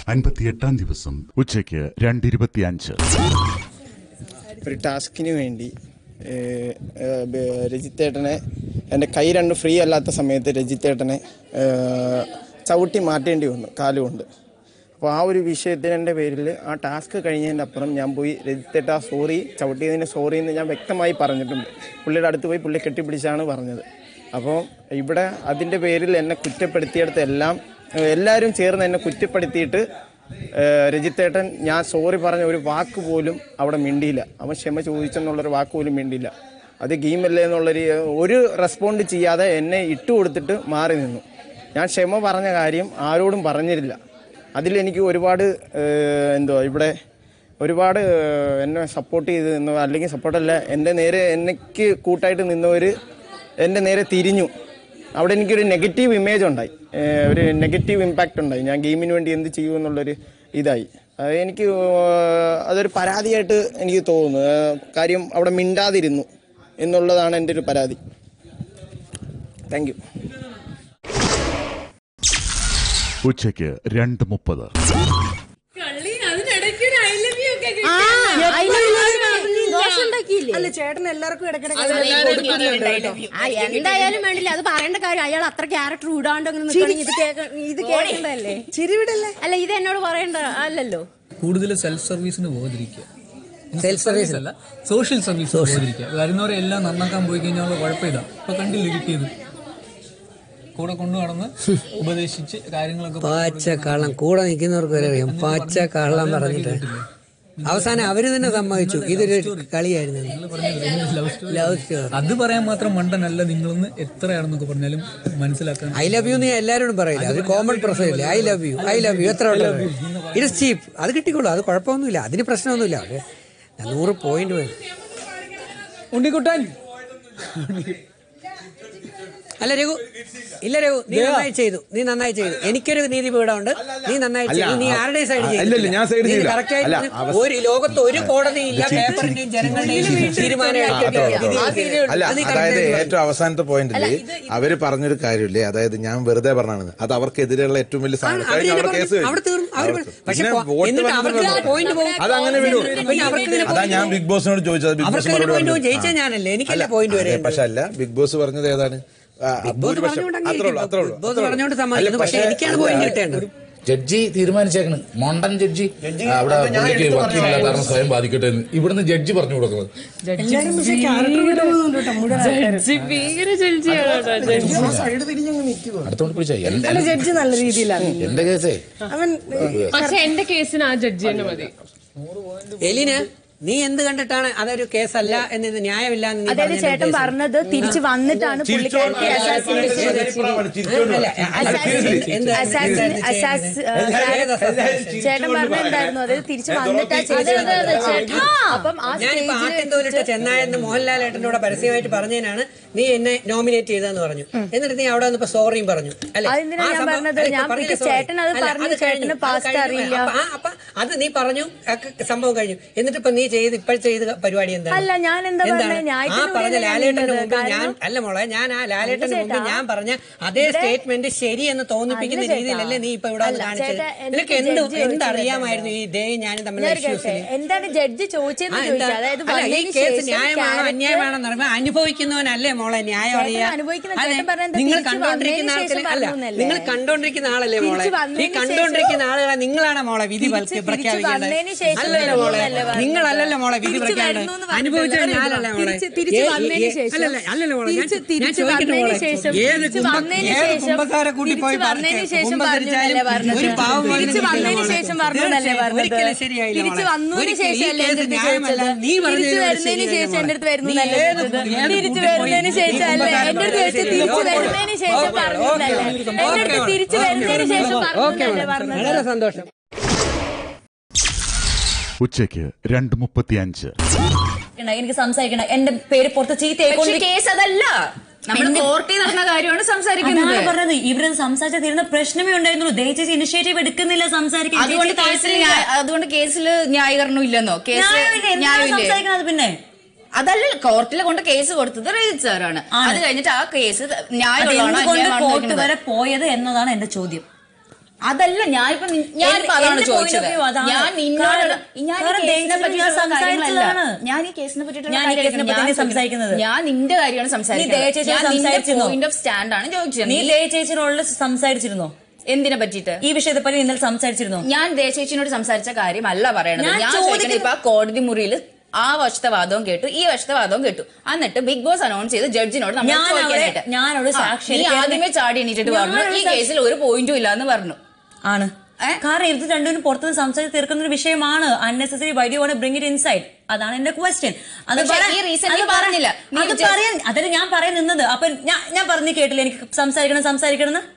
അൻപത്തിയെട്ടാം ദിവസം ഉച്ചയ്ക്ക് രണ്ടിരുപത്തിയഞ്ച് ഒരു ടാസ്കിന് വേണ്ടി ഏഹ്, ഏഹ്, ബ- രജിത്തേട്ടനെ എൻ്റെ കൈ രണ്ട് ഫ്രീ അല്ലാത്ത സമയത്ത് രജിത്തേട്ടനെ ഏഹ്, ചവിട്ടി മാറ്റേണ്ടി വന്നു കാലുകൊണ്ട് അപ്പോൾ ആ ഒരു വിഷയത്തിൻ്റെ പേരിൽ ആ ടാസ്ക് കഴിഞ്ഞതിൻ്റെ അപ്പുറം ഞാൻ പോയി രജിത്തേട്ട സോറി ചവിട്ടിയതിന് സോറി എന്ന് ഞാൻ വ്യക്തമായി പറഞ്ഞിട്ടുണ്ട് പുള്ളിയുടെ അടുത്ത് പോയി പുള്ളി കെട്ടിപ്പിടിച്ചാണ് പറഞ്ഞത് അപ്പോൾ ഇവിടെ അതിൻ്റെ പേരിൽ എന്നെ കുറ്റപ്പെടുത്തിയെടുത്ത് എല്ലാം ഏഹ്, എല്ലാവരും ചേർന്ന് എന്നെ കുറ്റപ്പെടുത്തിയിട്ട് ഏഹ് രജിത്തേട്ടൻ ഞാൻ സോറി പറഞ്ഞ ഒരു വാക്ക് പോലും അവിടെ മിണ്ടിയില്ല അവൻ ക്ഷമ ചോദിച്ചെന്നുള്ളൊരു വാക്ക് പോലും മിണ്ടിയില്ല അത് ഗെയിമല്ലേ എന്നുള്ളൊരു ഒരു റെസ്പോണ്ട് ചെയ്യാതെ എന്നെ ഇട്ട് കൊടുത്തിട്ട് മാറി നിന്നു ഞാൻ ക്ഷമ പറഞ്ഞ കാര്യം ആരോടും പറഞ്ഞിട്ടില്ല അതിലെനിക്ക് ഒരുപാട് ഏഹ് എന്തുവാ ഇവിടെ ഒരുപാട് ഏഹ് എന്നെ സപ്പോർട്ട് ചെയ്ത് നിന്നു അല്ലെങ്കിൽ സപ്പോർട്ടല്ല എൻ്റെ നേരെ എനിക്ക് കൂട്ടായിട്ട് നിന്നവർ എൻ്റെ നേരെ തിരിഞ്ഞു അവിടെ എനിക്കൊരു നെഗറ്റീവ് ഇമേജ് ഉണ്ടായി ഏഹ് ഒരു നെഗറ്റീവ് ഇമ്പാക്റ്റ് ഉണ്ടായി ഞാൻ ഗെയിമിന് വേണ്ടി എന്ത് ചെയ്യുമെന്നുള്ളൊരു ഇതായി അത് എനിക്ക് ഏഹ് അതൊരു പരാതിയായിട്ട് എനിക്ക് തോന്നുന്നു ഏഹ് കാര്യം അവിടെ മിണ്ടാതിരുന്നു എന്നുള്ളതാണ് എൻ്റെ ഒരു പരാതി താങ്ക് യു ഉച്ചയ്ക്ക് രണ്ട് മുപ്പത് കള്ളി അതിനിടയ്ക്ക് ഒരു I love you ഒക്കെ ആ, കിട്ടി. I love you പറഞ്ഞ് ദോഷം ഉണ്ടാക്കിയില്ലേ? അല്ല ചേട്ടൻ എല്ലാവർക്കും ഇടയ്ക്കിടയ്ക്ക് അതെല്ലാവരും കൊടുക്കുന്നുണ്ട് പറയുന്നുണ്ട് കേട്ടോ. ആ, എന്തായാലും വേണ്ടില്ല അത് പറയേണ്ട കാര്യം അയാൾ അത്ര ക്യാരക്ടർ വിടാണ്ട് അങ്ങനെ നിൽക്കണമെങ്കിൽ ഇത് കേൾക്ക- ഇത് കേൾക്കേണ്ടതല്ലേ ചിരിവിടല്ലേ അല്ല ഇത് എന്നോട് പറയണ്ട അല്ലല്ലോ കൂടുതൽ സെൽഫ് സർവീസിന് പോകാതിരിക്കുക സെൽഫ് സർവീസ് അല്ല സോഷ്യൽ സർവീസ് പോകാതിരിക്കുക വരുന്നവരെ എല്ലാം നന്നാക്കാൻ പോയി കഴിഞ്ഞാൽ കുഴപ്പം ഇതാ ഇപ്പൊ കണ്ടില്ല കിട്ടിയത് കൂടെ കൊണ്ടു നടന്ന് ഉപദേശിച്ച് കാര്യങ്ങളൊക്കെ പാച്ച കള്ളം കൂടെ നിൽക്കുന്നവർക്ക് വരെ അറിയാം പാച്ച കള്ളം പറഞ്ഞിട്ട് അവസാനം അവര് തന്നെ സമ്മതിച്ചു ഇതൊരു കളിയായിരുന്നു ലവ് സ്റ്റോറി ലവ് സ്റ്റോറി അത് പറയാൻ മാത്രം മണ്ടനല്ല നിങ്ങളെന്ന് എത്രയാണെന്നൊക്കെ പറഞ്ഞാലും മനസ്സിലാക്കാൻ ഐ ലവ് യു നീ എല്ലാവരോടും പറയില്ല അത് കോമൺ പ്രശ്നമില്ല I love you I love you എത്ര ഇത് ചീപ്പ് അത് കിട്ടിക്കോളൂ അത് കുഴപ്പമൊന്നുമില്ല അതിന് പ്രശ്നമൊന്നുമില്ല പക്ഷേ ഞാൻ നൂറ് പോയിന്റ് വേണം ഉണ്ണിക്കുട്ടൻ അല്ല രഘു ഇല്ല രഘു നീ നന്നായി ചെയ്തു നീ നന്നായി ചെയ്തു എനിക്കൊരു നീതി പീഠമുണ്ട് നീ നന്നായി ചെയ്തു നീ ആരുടെ സൈഡ് ഇല്ലില്ല, ഞാൻ side ചെയ്തില്ല. അല്ല, അവസ്ഥ- ഒരു ലോകത്ത് ഒരു കോടതിയില്ല പേപ്പറിന്റെയും ജനങ്ങളുടെയും തീരുമാനം എടുത്തിട്ട് വിധി അല്ല അത് നീ അതായത് correct ആയി ഏറ്റവും അവസാനത്തെ പോയിന്റില് അവര് പറഞ്ഞൊരു കാര്യമില്ലേ അതായത് ഞാൻ വെറുതെ പറഞ്ഞാണ് അത് അവർക്കെതിരെയുള്ള ഏറ്റവും വലിയ സാധനം അവര് കഴിഞ്ഞ അവിടെ തന്നെ കേസ് അവിടെ തീർന്നു. അവര് പറഞ്ഞു. പക്ഷെ പിന്നെ പോ- വോട്ട് എന്നിട്ട് വന്നത് അവർക്ക് വന്നു. point പോകും. അതങ്ങനെ വിടൂ പിന്നെ അവർക്ക് ഇതിന് അതാ point ഞാൻ പോകും. ബിഗ് ബോസിനോട് ചോദിച്ചത് ബിഗ് ബോസ് അവർക്ക് അതിന് മറുപടി point പോകും. പറഞ്ഞു. ജയിച്ചത് ആ. ഞാനല്ലേ എനിക്കല്ലേ അല്ല, point അതെ, വരേണ്ടത്. പക്ഷെ അല്ല ബിഗ് ബോസ് പറഞ്ഞത് ഏതാണ് ആ, ഭൂരിപക്ഷം പറഞ്ഞുകൊണ്ട് അത്രേ ഉള്ളൂ അത്രേ ഉള്ളൂ ബിഗ് ബോസ് അത്രേ ഉള്ളൂ. പറഞ്ഞുകൊണ്ട് അല്ല, സമ്മതിക്കുന്നു പക്ഷെ എനിക്കാണ് പോയിന്റ് കിട്ടേണ്ടത് ജഡ്ജി തീരുമാനിച്ചേക്കണ് മണ്ടൻ ജഡ്ജി ആ, അവിടെ പുള്ളിക്ക് വക്കീലില്ല കാരണം സ്വയം ബാധിക്കട്ടെ എന്ന് ഇവിടുന്ന് ജഡ്ജി പറഞ്ഞു കൊടുക്കുന്നത് എല്ലാവരും പക്ഷേ ക്യാരക്ടർ വിടുന്നുണ്ട് കേട്ടോ മുഴുവൻ ആൾക്കാരും. ജഡ്ജി ഭീകര ജഡ്ജിയാണ് കേട്ടോ ജഡ്ജി സൈഡ് തിരിഞ്ഞങ്ങ് നിൽക്കുവാ അടുത്തോണ്ട് പിടിച്ച എന്റെ അല്ല ജഡ്ജി നല്ല രീതിയിലാണ് എന്റെ കേസേ അവൻ പക്ഷെ എന്റെ കേസിന് ആ ജഡ്ജി തന്നെ മതി എലിന നീ എന്ത് കണ്ടിട്ടാണ് അതൊരു കേസല്ല എന്ന് ഇത് ന്യായമില്ല എന്ന് നീ അതായത് പറഞ്ഞതിന്റെ ചേട്ടൻ ഉദ്ദേശം? പറഞ്ഞത് തിരിച്ചു വന്നിട്ടാണ് പുള്ളിക്കാരത്തി assassination അല്ല, assassin- എന്ത് assassin- assass- uh, ചേട്ടൻ പറഞ്ഞിട്ടുണ്ടായിരുന്നു അതായത് തിരിച്ചു വന്നിട്ടാ ചെയ്തത് അപ്പം ആ ഞാനിപ്പോ സ്റ്റേജിൽ ആറ്റന്തോലിട്ട ചെന്നായെന്ന് മോഹൻലാൽ ഏട്ടന്റെ കൂടെ പരസ്യമായിട്ട് പറഞ്ഞതിനാണ് നീ എന്നെ നോമിനേറ്റ് ചെയ്തതെന്ന് പറഞ്ഞു എന്നിട്ട് നീ അവിടെ വന്നപ്പോ സോറിയും പറഞ്ഞു അല്ലെ അതെന്തിനാ ആ ഞാൻ സംഭവം- പറഞ്ഞത്? അല്ല, ഇപ്പൊ ഞാൻ പറഞ്ഞില്ലേ എനിക്ക് sorry. ചേട്ടൻ അത് അല്ല, പറഞ്ഞു, അത് കഴിഞ്ഞു. ചേട്ടന് അത് past കഴിഞ്ഞു. അറിയില്ല. അപ്പൊ ആ- അപ്പൊ അത് നീ പറഞ്ഞു ആ ക- സംഭവം കഴിഞ്ഞു എന്നിട്ട് ഇപ്പൊ നീ ചെയ്ത് ഇപ്പോൾ ചെയ്ത പരിപാടി എന്താണ് അല്ല, ഞാൻ എന്താ എന്താണ്? പറഞ്ഞത്? ന്യായത്തിന് ആ പറഞ്ഞ വേണ്ടിയല്ലേ ഞാൻ ലാലേട്ടന്റെ നിന്നത്? മുമ്പിൽ ഞാൻ കാരണം- അല്ല മോളെ ഞാൻ ആ ലാലേട്ടന്റെ അല്ല മുമ്പിൽ ചേട്ടാ. ഞാൻ പറഞ്ഞ അതേ ഇവിടെ- സ്റ്റേറ്റ്മെന്റ് ശരിയെന്ന് തോന്നിപ്പിക്കുന്ന അല്ല ചേട്ടാ. രീതിയിലല്ലേ നീ ഇപ്പൊ ഇവിടെ വന്ന് അല്ല, കാണിച്ചത് ചേട്ടാ, എനിക്ക് നിനക്ക് എന്ത് ജഡ്ജി എന്ത് ചോദിച്ചത് അറിയാമായിരുന്നു ഈ ദേ ഞാനും തമ്മിലുള്ള ഞാൻ ഇഷ്യൂസിൽ കേട്ടെ. എന്താണ് ജഡ്ജി ചോദിച്ചതെന്ന് ആ, എന്താ? ചോദിച്ചത് അതായത് അല്ല, ഈ വന്നതിന് കേസ് ശേഷം ന്യായമാണോ character- അന്യായമാണോ പറയുമ്പോൾ അനുഭവിക്കുന്നവനല്ലേ മോളെ ന്യായം ചേട്ടൻ അറിയാ അനുഭവിക്കുന്ന അതെ, ചേട്ടൻ പറയുന്നത് നിങ്ങൾ തിരിച്ച് കണ്ടോണ്ടിരിക്കുന്ന വന്നതിന് ആൾക്കാരെ ശേഷം അല്ല പറഞ്ഞൂന്നല്ലേ? നിങ്ങൾ കണ്ടോണ്ടിരിക്കുന്ന ആളല്ലേ മോളെ തിരിച്ച് ഈ വന്നതിന് കണ്ടോണ്ടിരിക്കുന്ന ആളുകളെ നിങ്ങളാണ് മോളെ വിധി തിരിച്ച് പൽക്ക് തിരിച്ച് പ്രഖ്യാപിക്കേണ്ടത് വന്നതിന് ശേഷം അല്ലല്ലോ മോളെ വരുന്നൂന്നല്ലേ പറഞ്ഞത്? നിങ്ങളല്ലല്ലോ മോളെ വിധി തിരിച്ച് പ്രഖ്യാപിക്കേണ്ടത് വരുന്നൂന്ന് പറഞ്ഞില്ല. അനുഭവിച്ച വേറെ ഞാനല്ലേ മോളെ തിരിച്ച് തിരിച്ച് ഏ- വന്നതിന് ഏ- ശേഷം അല്ലല്ല അല്ലല്ലോ മോളെ ഞാൻ തിരിച്ച് ഞാൻ തിരിച്ച് ചോദിക്കട്ടെ വന്നതിന് മോളെ ശേഷം ഏത് തിരിച്ച് കുമ്പ- വന്നതിന് ഏത് ശേഷം കുമ്പസാരെ കൂട്ടി പോയി തിരിച്ച് വന്നതിന് പറിച്ച് ശേഷം കുമ്പസരിച്ചാലും പറഞ്ഞതല്ലേ ഒരു പാവം പറഞ്ഞത്? മകനെ തിരിച്ച് വന്നതിന് കിട്ടില്ല ശേഷം മോളെ. പറഞ്ഞതല്ലേ പറഞ്ഞത്? ഒരിക്കലും ശരിയായില്ല തിരിച്ച് മോളെ. വന്നതിന് ഒരിക്കലും ഈ ശേഷം അല്ലേ കേസ് എൻ്റെ അടുത്ത് ന്യായമല്ല. ചോദിച്ചത്? നീ പറഞ്ഞത് തിരിച്ച് ഒരു വരുന്നതിന് ശരിയല്ല ശേഷം മോളെ. എൻ്റെ അടുത്ത് വരുന്നു നീ എന്നല്ലേ ഏത് ചോദിച്ചത്? ഏത് തിരിച്ച് കൂട്ടി പോയി വരുന്നതിന് ശേഷം അല്ലേ കുമ്പസാരം എൻ്റെ അടുത്ത് ചോദിച്ചത് ശരി, തിരിച്ച് ഓക്കേ, വരുന്നതിന് ശേഷം ഓക്കേ, പറഞ്ഞതല്ലേ ഓക്കേ, എൻ്റെ അടുത്ത് ഓക്കേ, തിരിച്ച് ഓക്കേ, വരുന്നതിന് ശേഷം ഓക്കേ, പറഞ്ഞതല്ലേ വളരെ പറഞ്ഞത് സന്തോഷം ഉച്ചയ്ക്ക് രണ്ട് മുപ്പത്തിയഞ്ച് എനിക്ക് സംസാരിക്കണം എന്റെ പേര് പുറത്ത് ചീത്തയായിക്കൊണ്ട് കേസ് അതല്ല നമ്മൾ എന്ത്? കോർട്ടിൽ നടന്ന കാര്യമാണ് സംസാരിക്കുന്നത് അതാണ് പറഞ്ഞത് ഇവരത് സംസാരിച്ചാൽ തീരുന്ന പ്രശ്നമേ ഉണ്ടായിരുന്നുള്ളൂ ദയచేసి ഇനിഷ്യേറ്റീവ് എടുക്കുന്നില്ല സംസാരിക്കാൻ അതുകൊണ്ട് ചേച്ചി കേസിൽ താല്പര്യമില്ല. ന്യായ- അതുകൊണ്ട് കേസിൽ ന്യായീകരണം ഇല്ലെന്നോ കേസ് ന്യായമില്ല. എന്താണ് ന്യായമില്ലേ സംസാരിക്കുന്നത് പിന്നെ അതല്ല കോർട്ടിൽ കൊണ്ട് കേസ് കൊടുത്തത് രജിത് സാറാണ് ആണ്. അത് കഴിഞ്ഞിട്ട് ആ കേസ് അത് ന്യായമുള്ളതാണോ എന്തുകൊണ്ട് അന്യായമാണോ കോർട്ട് എന്ന് വരെ പോയത് എന്നതാണ് എന്റെ ചോദ്യം അതല്ല ഞാനിപ്പോ നി- ഞാനിപ്പോ എന്റെ- അതാണ് എന്റെ point of ചോദിച്ചത് view അതാണ്. ഞാൻ നിന്നോട് കാരണം- ഞാൻ ഈ കാരണം കേസിനെ ദേഷ്യത്തിന് പറ്റിയിട്ടുള്ള ഞാൻ കാര്യങ്ങളല്ല സംസാരിച്ചതാണ്. ഞാൻ ഈ കേസിനെ പറ്റിയിട്ടുള്ള ഞാൻ ഈ കേസിനെ കാര്യങ്ങളല്ല. പറ്റി ഞാൻ സംസാരിക്കുന്നത്. ഞാൻ നിന്റെ കാര്യമാണ് നീ സംസാരിക്കുന്നത് ദയചേച്ചിയോട് ഞാൻ നിന്റെ സംസാരിച്ചിരുന്നോ? പോയിന്റ് ഓഫ് സ്റ്റാൻഡ് ആണ് ചോദിച്ചത് നീ നീ ദയ ചേച്ചിയോട് സംസാരിച്ചിരുന്നോ എന്തിനെ പറ്റിയിട്ട് ഈ വിഷയത്തെ പറ്റി ഇന്നലെ സംസാരിച്ചിരുന്നോ ഞാൻ ദേശേച്ചിനോട് സംസാരിച്ച കാര്യമല്ല പറയണത് ഞാൻ ഞാൻ ചോദിക്കുന്ന- ചോദിക്കുന്നത് ഇപ്പൊ ആ കോടതി മുറിയിൽ ആ വശത്തെ വാദവും കേട്ടു ഈ വശത്തെ വാദവും കേട്ടു എന്നിട്ട് ബിഗ് ബോസ് അനൗൺസ് ചെയ്ത് ജഡ്ജിനോട് നമ്മൾ ഞാൻ അവിടെ- ചോദിക്കാനായിട്ട് ഞാൻ അവിടെ ആ, സാക്ഷി നീ എടുക്കാൻ- ആദ്യമേ ചാടി എണീറ്റിട്ട് ഞാൻ പറഞ്ഞു അവിടെ ഈ സാക്ഷി- കേസിൽ ഒരു പോയിന്റും ഇല്ല എന്ന് പറഞ്ഞു ആണ് കാരണം ഇത് രണ്ടുപേരും പുറത്തുനിന്ന് സംസാരിച്ച് തീർക്കുന്ന ഒരു വിഷയമാണ് unnecessary why do won't bring it inside അതാണ് എന്റെ ക്വസ്റ്റ്യൻ അത് പക്ഷേ പറ- ഈ reason അത് നീ പറ- പറഞ്ഞില്ല. നീ അത് just- പറയാൻ അതിന് ഞാൻ പറയാൻ നിന്നത് അപ്പൊ ഞാൻ ഞാൻ പറഞ്ഞു കേട്ടില്ല എനിക്ക് സംസാരിക്കണം സംസാരിക്കണം എന്ന്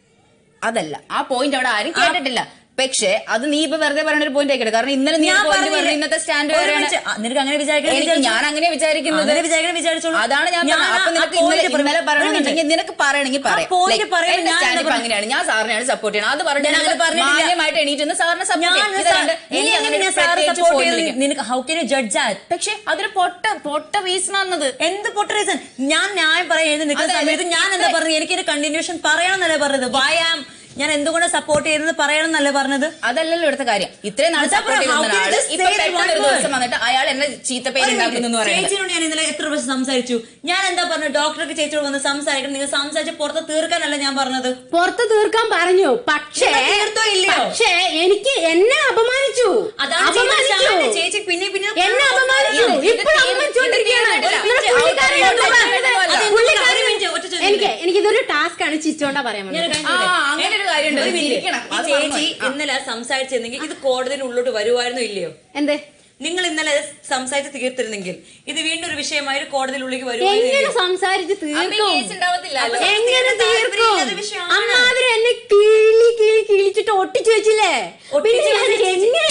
അതല്ല ആ പോയിന്റ് അവിടെ ആരും കേട്ടിട്ടില്ല പക്ഷേ അത് നീ ഇപ്പൊ വെറുതെ പറയുന്ന ഒരു പോയിന്റ് ആയിക്കട്ടെ കാരണം ഇന്നലെ നീ ഞാൻ point പറഞ്ഞില്ലേ? പറഞ്ഞു ഇന്നത്തെ സ്റ്റാൻഡ് ഒരു വരെയാണ് മിനിറ്റ്. ആ, നിനക്ക് അങ്ങനെ വിചാരിക്കണം എനിക്ക് വിചാരിച്ചോ? ഞാൻ അങ്ങനെ വിചാരിക്കുന്നത് അങ്ങനെ വിചാരിക്കണം വിചാരിച്ചോളൂ. അതാണ് ഞാൻ ഞാൻ പറഞ്ഞത്. അപ്പൊ ആ നിനക്ക് point ഇന്നലെ പറ- ഇന്നലെ ഒരു പറയണമെന്നുണ്ടെങ്കിൽ minute. നിനക്ക് പറയണമെങ്കിൽ ആ പറയാം point Like, പറയുമ്പോൾ എന്റെ ഞാൻ stand എന്താ ഇപ്പൊ പറഞ്ഞത്? അങ്ങനെയാണ് ഞാൻ സാറിനെയാണ് സപ്പോർട്ട് ചെയ്യണം അത് പറഞ്ഞിട്ട് ഞാൻ അങ്ങനെ പറഞ്ഞിട്ടില്ല. മാന്യമായിട്ട് എണീറ്റ് സാറിനെ ഞാൻ സപ്പോർട്ട് സാ- നീ എങ്ങനെ ഞാൻ സാറ് support ചെയ്യുന്നത്? നിനക്ക് how can you judge that പക്ഷെ അതൊരു പൊട്ട പൊട്ട റീസൺ ആണെന്നത് എന്ത് പൊട്ട റീസൺ ഞാൻ ന്യായം പറയാൻ എഴുതി നിൽക്കുന്ന അതെ, സമയത്ത് ഞാൻ എന്താ ഇത്ര- പറഞ്ഞത് എനിക്ക് കണ്ടിന്യൂഷൻ പറയണം എന്നല്ലേ പറഞ്ഞത് വൈ ആം ഞാൻ എന്തുകൊണ്ട് സപ്പോർട്ട് ചെയ്യുന്നത് പറയണം എന്നല്ലേ പറഞ്ഞത് അതല്ലല്ലോ ഇവിടുത്തെ കാര്യം ഇത്രയും നാൾ അതാ സപ്പോർട്ട് പറഞ്ഞത്. How ചെയ്യുന്ന can you ആള് just ഇപ്പൊ say that പെട്ടെന്ന് one ഒരു word? ദിവസം വന്നിട്ട് അയാൾ എന്നെ ചീത്ത പേര് ഉണ്ടാക്കുന്നു എന്ന് പറയുന്നത് ചേച്ചിയോട് ഞാൻ ഇന്നലെ എത്ര പ്രാവശ്യം സംസാരിച്ചു ഞാൻ എന്താ പറഞ്ഞത് ഡോക്ടർക്ക് ചേച്ചിയോട് വന്ന് സംസാരിക്കണം നിങ്ങൾ സംസാരിച്ച് പുറത്ത് തീർക്കാനല്ല ഞാൻ പറഞ്ഞത് പുറത്ത് തീർക്കാൻ പറഞ്ഞു പക്ഷേ നിങ്ങൾ തീർത്തോ ഇല്ലയോ? പക്ഷേ എനിക്ക് എന്നെ അപമാനിച്ചു അതാണ് അപമാനിച്ചു ചേച്ചി ചേച്ചി പിന്നെ പിന്നെ എന്നെ അപമാനിച്ചു ഇത് ഇപ്പോഴും തീർ- അപമാനിച്ചുകൊണ്ടിരിക്കുകയാണ് ഇത് തീർന്നിട്ടില്ല. നിങ്ങളുടെ ഇത് പുള്ളിക്കാരൻ ഔട്ട് എന്താ ചെയ്യണ്ട. പറഞ്ഞത്? അതെന്ത് പുള്ളിക്കാരൻ- ഒരു മിനിറ്റ്, ഒറ്റ ചോദ്യം എനിക്ക് എനിക്കിതൊരു ടാസ്ക് ആണ് ചിരിച്ചോണ്ടാ പറയാൻ ഞാൻ വന്നത്. ഒരു കാര്യം ആ, ചോദിക്കട്ടെ? അങ്ങനെ ഒരു കാര്യമുണ്ട്. ഒരു മിനിറ്റ്. ചിരിക്കണം. ഈ അത് ചേച്ചി മറന്നുപോയി. ആ. ഇന്നലെ സംസാരിച്ചിരുന്നെങ്കിൽ ഇത് കോടതിയുടെ ഉള്ളിലോട്ട് വരുമായിരുന്നോ ഇല്ലയോ എന്തേ നിങ്ങൾ ഇന്നലെ സംസാരിച്ച് തീർത്തിരുന്നെങ്കിൽ ഇത് വീണ്ടും ഒരു വിഷയമായി കോടതിയിൽ ഉള്ളിലേക്ക് എങ്ങനെ സംസാരിച്ച് അപ്പൊ ഈ തീർക്കും കേസ് ഉണ്ടാവത്തില്ലല്ലോ. എങ്ങനെ തീർക്കും താല്പര്യമില്ലാത്ത വിഷയമാണ്. അമ്മാതിരി എന്നെ കിളി കിളി കിളിച്ചിട്ട് ഒട്ടിച്ചു വെച്ചില്ലേ പിന്നെ ഞാൻ എങ്ങനെയാ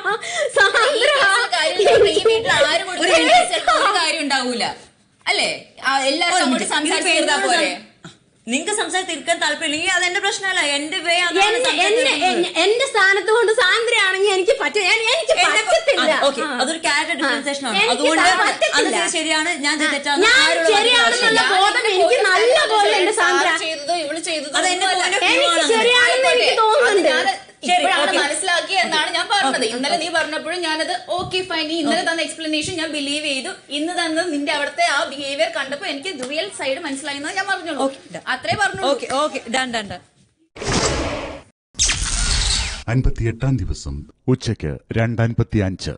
ഈ സാന്ദ്ര കേസിൽ കാര്യം ഉണ്ടാവില്ല. ഈ വീട്ടിൽ ആര് കൊടുത്താലും ചിലപ്പോ ഒരു കാര്യം ഉണ്ടാവൂല അല്ലേ ആ, എല്ലാവരും അങ്ങോട്ട് സംസാരിച്ച് തീർത്താ പോരെ നിങ്ങൾക്ക് സംസാരിച്ച് തീർക്കാൻ താല്പര്യമില്ലെങ്കിൽ അത് എന്റെ പ്രശ്നമല്ല എന്റെ വേ എന്നെ എന്നെ എന്നെ- എന്റെ സ്ഥാനത്ത് കൊണ്ട് സാന്ദ്രയാണെങ്കിൽ എനിക്ക് പറ്റും ഞാൻ- എനിക്ക് പറ്റത്തില്ല ഓക്കെ അതൊരു ക്യാരക്ടർ ഡിഫറൻസിയേഷൻ ആണ് എനിക്ക് അതുകൊണ്ട് അത് പറ്റത്തില്ല. ശരിയാണ് ഞാൻ തെറ്റാണ് ഞാൻ ആരോടും ശരിയാണെന്നുള്ള ഞാൻ ബോധം എനിക്ക് നല്ല പോലെ ഉണ്ട് സാന്ദ്ര സാറ് ചെയ്തതോ ഇവള് ചെയ്തതോ അത് എന്റെ ഒന്നുമല്ല. point of view എനിക്ക് ആണ്. ശരിയാണെന്ന് എനിക്ക് തോന്നുന്നുണ്ട് അത് ഞാൻ ശരി, ഇപ്പോഴാണ് okay. മനസ്സിലാക്കി എന്നാണ് ഞാൻ പറഞ്ഞത് ഇന്നലെ നീ പറഞ്ഞപ്പോഴും ഞാനത് ഓക്കെ ഫൈൻ നീ ഇന്നലെ തന്ന എക്സ്പ്ലനേഷൻ ഞാൻ ബിലീവ് ചെയ്തു ഇന്ന് തന്ന നിന്റെ അവിടുത്തെ ആ ബിഹേവിയർ കണ്ടപ്പോ എനിക്ക് റിയൽ സൈഡ് മനസ്സിലായി എന്ന് ഞാൻ പറഞ്ഞോളൂ അത്രേ പറഞ്ഞു okay okay done done done അൻപത്തിയെട്ടാം ദിവസം ഉച്ചയ്ക്ക് രണ്ടൻപത്തി അഞ്ച്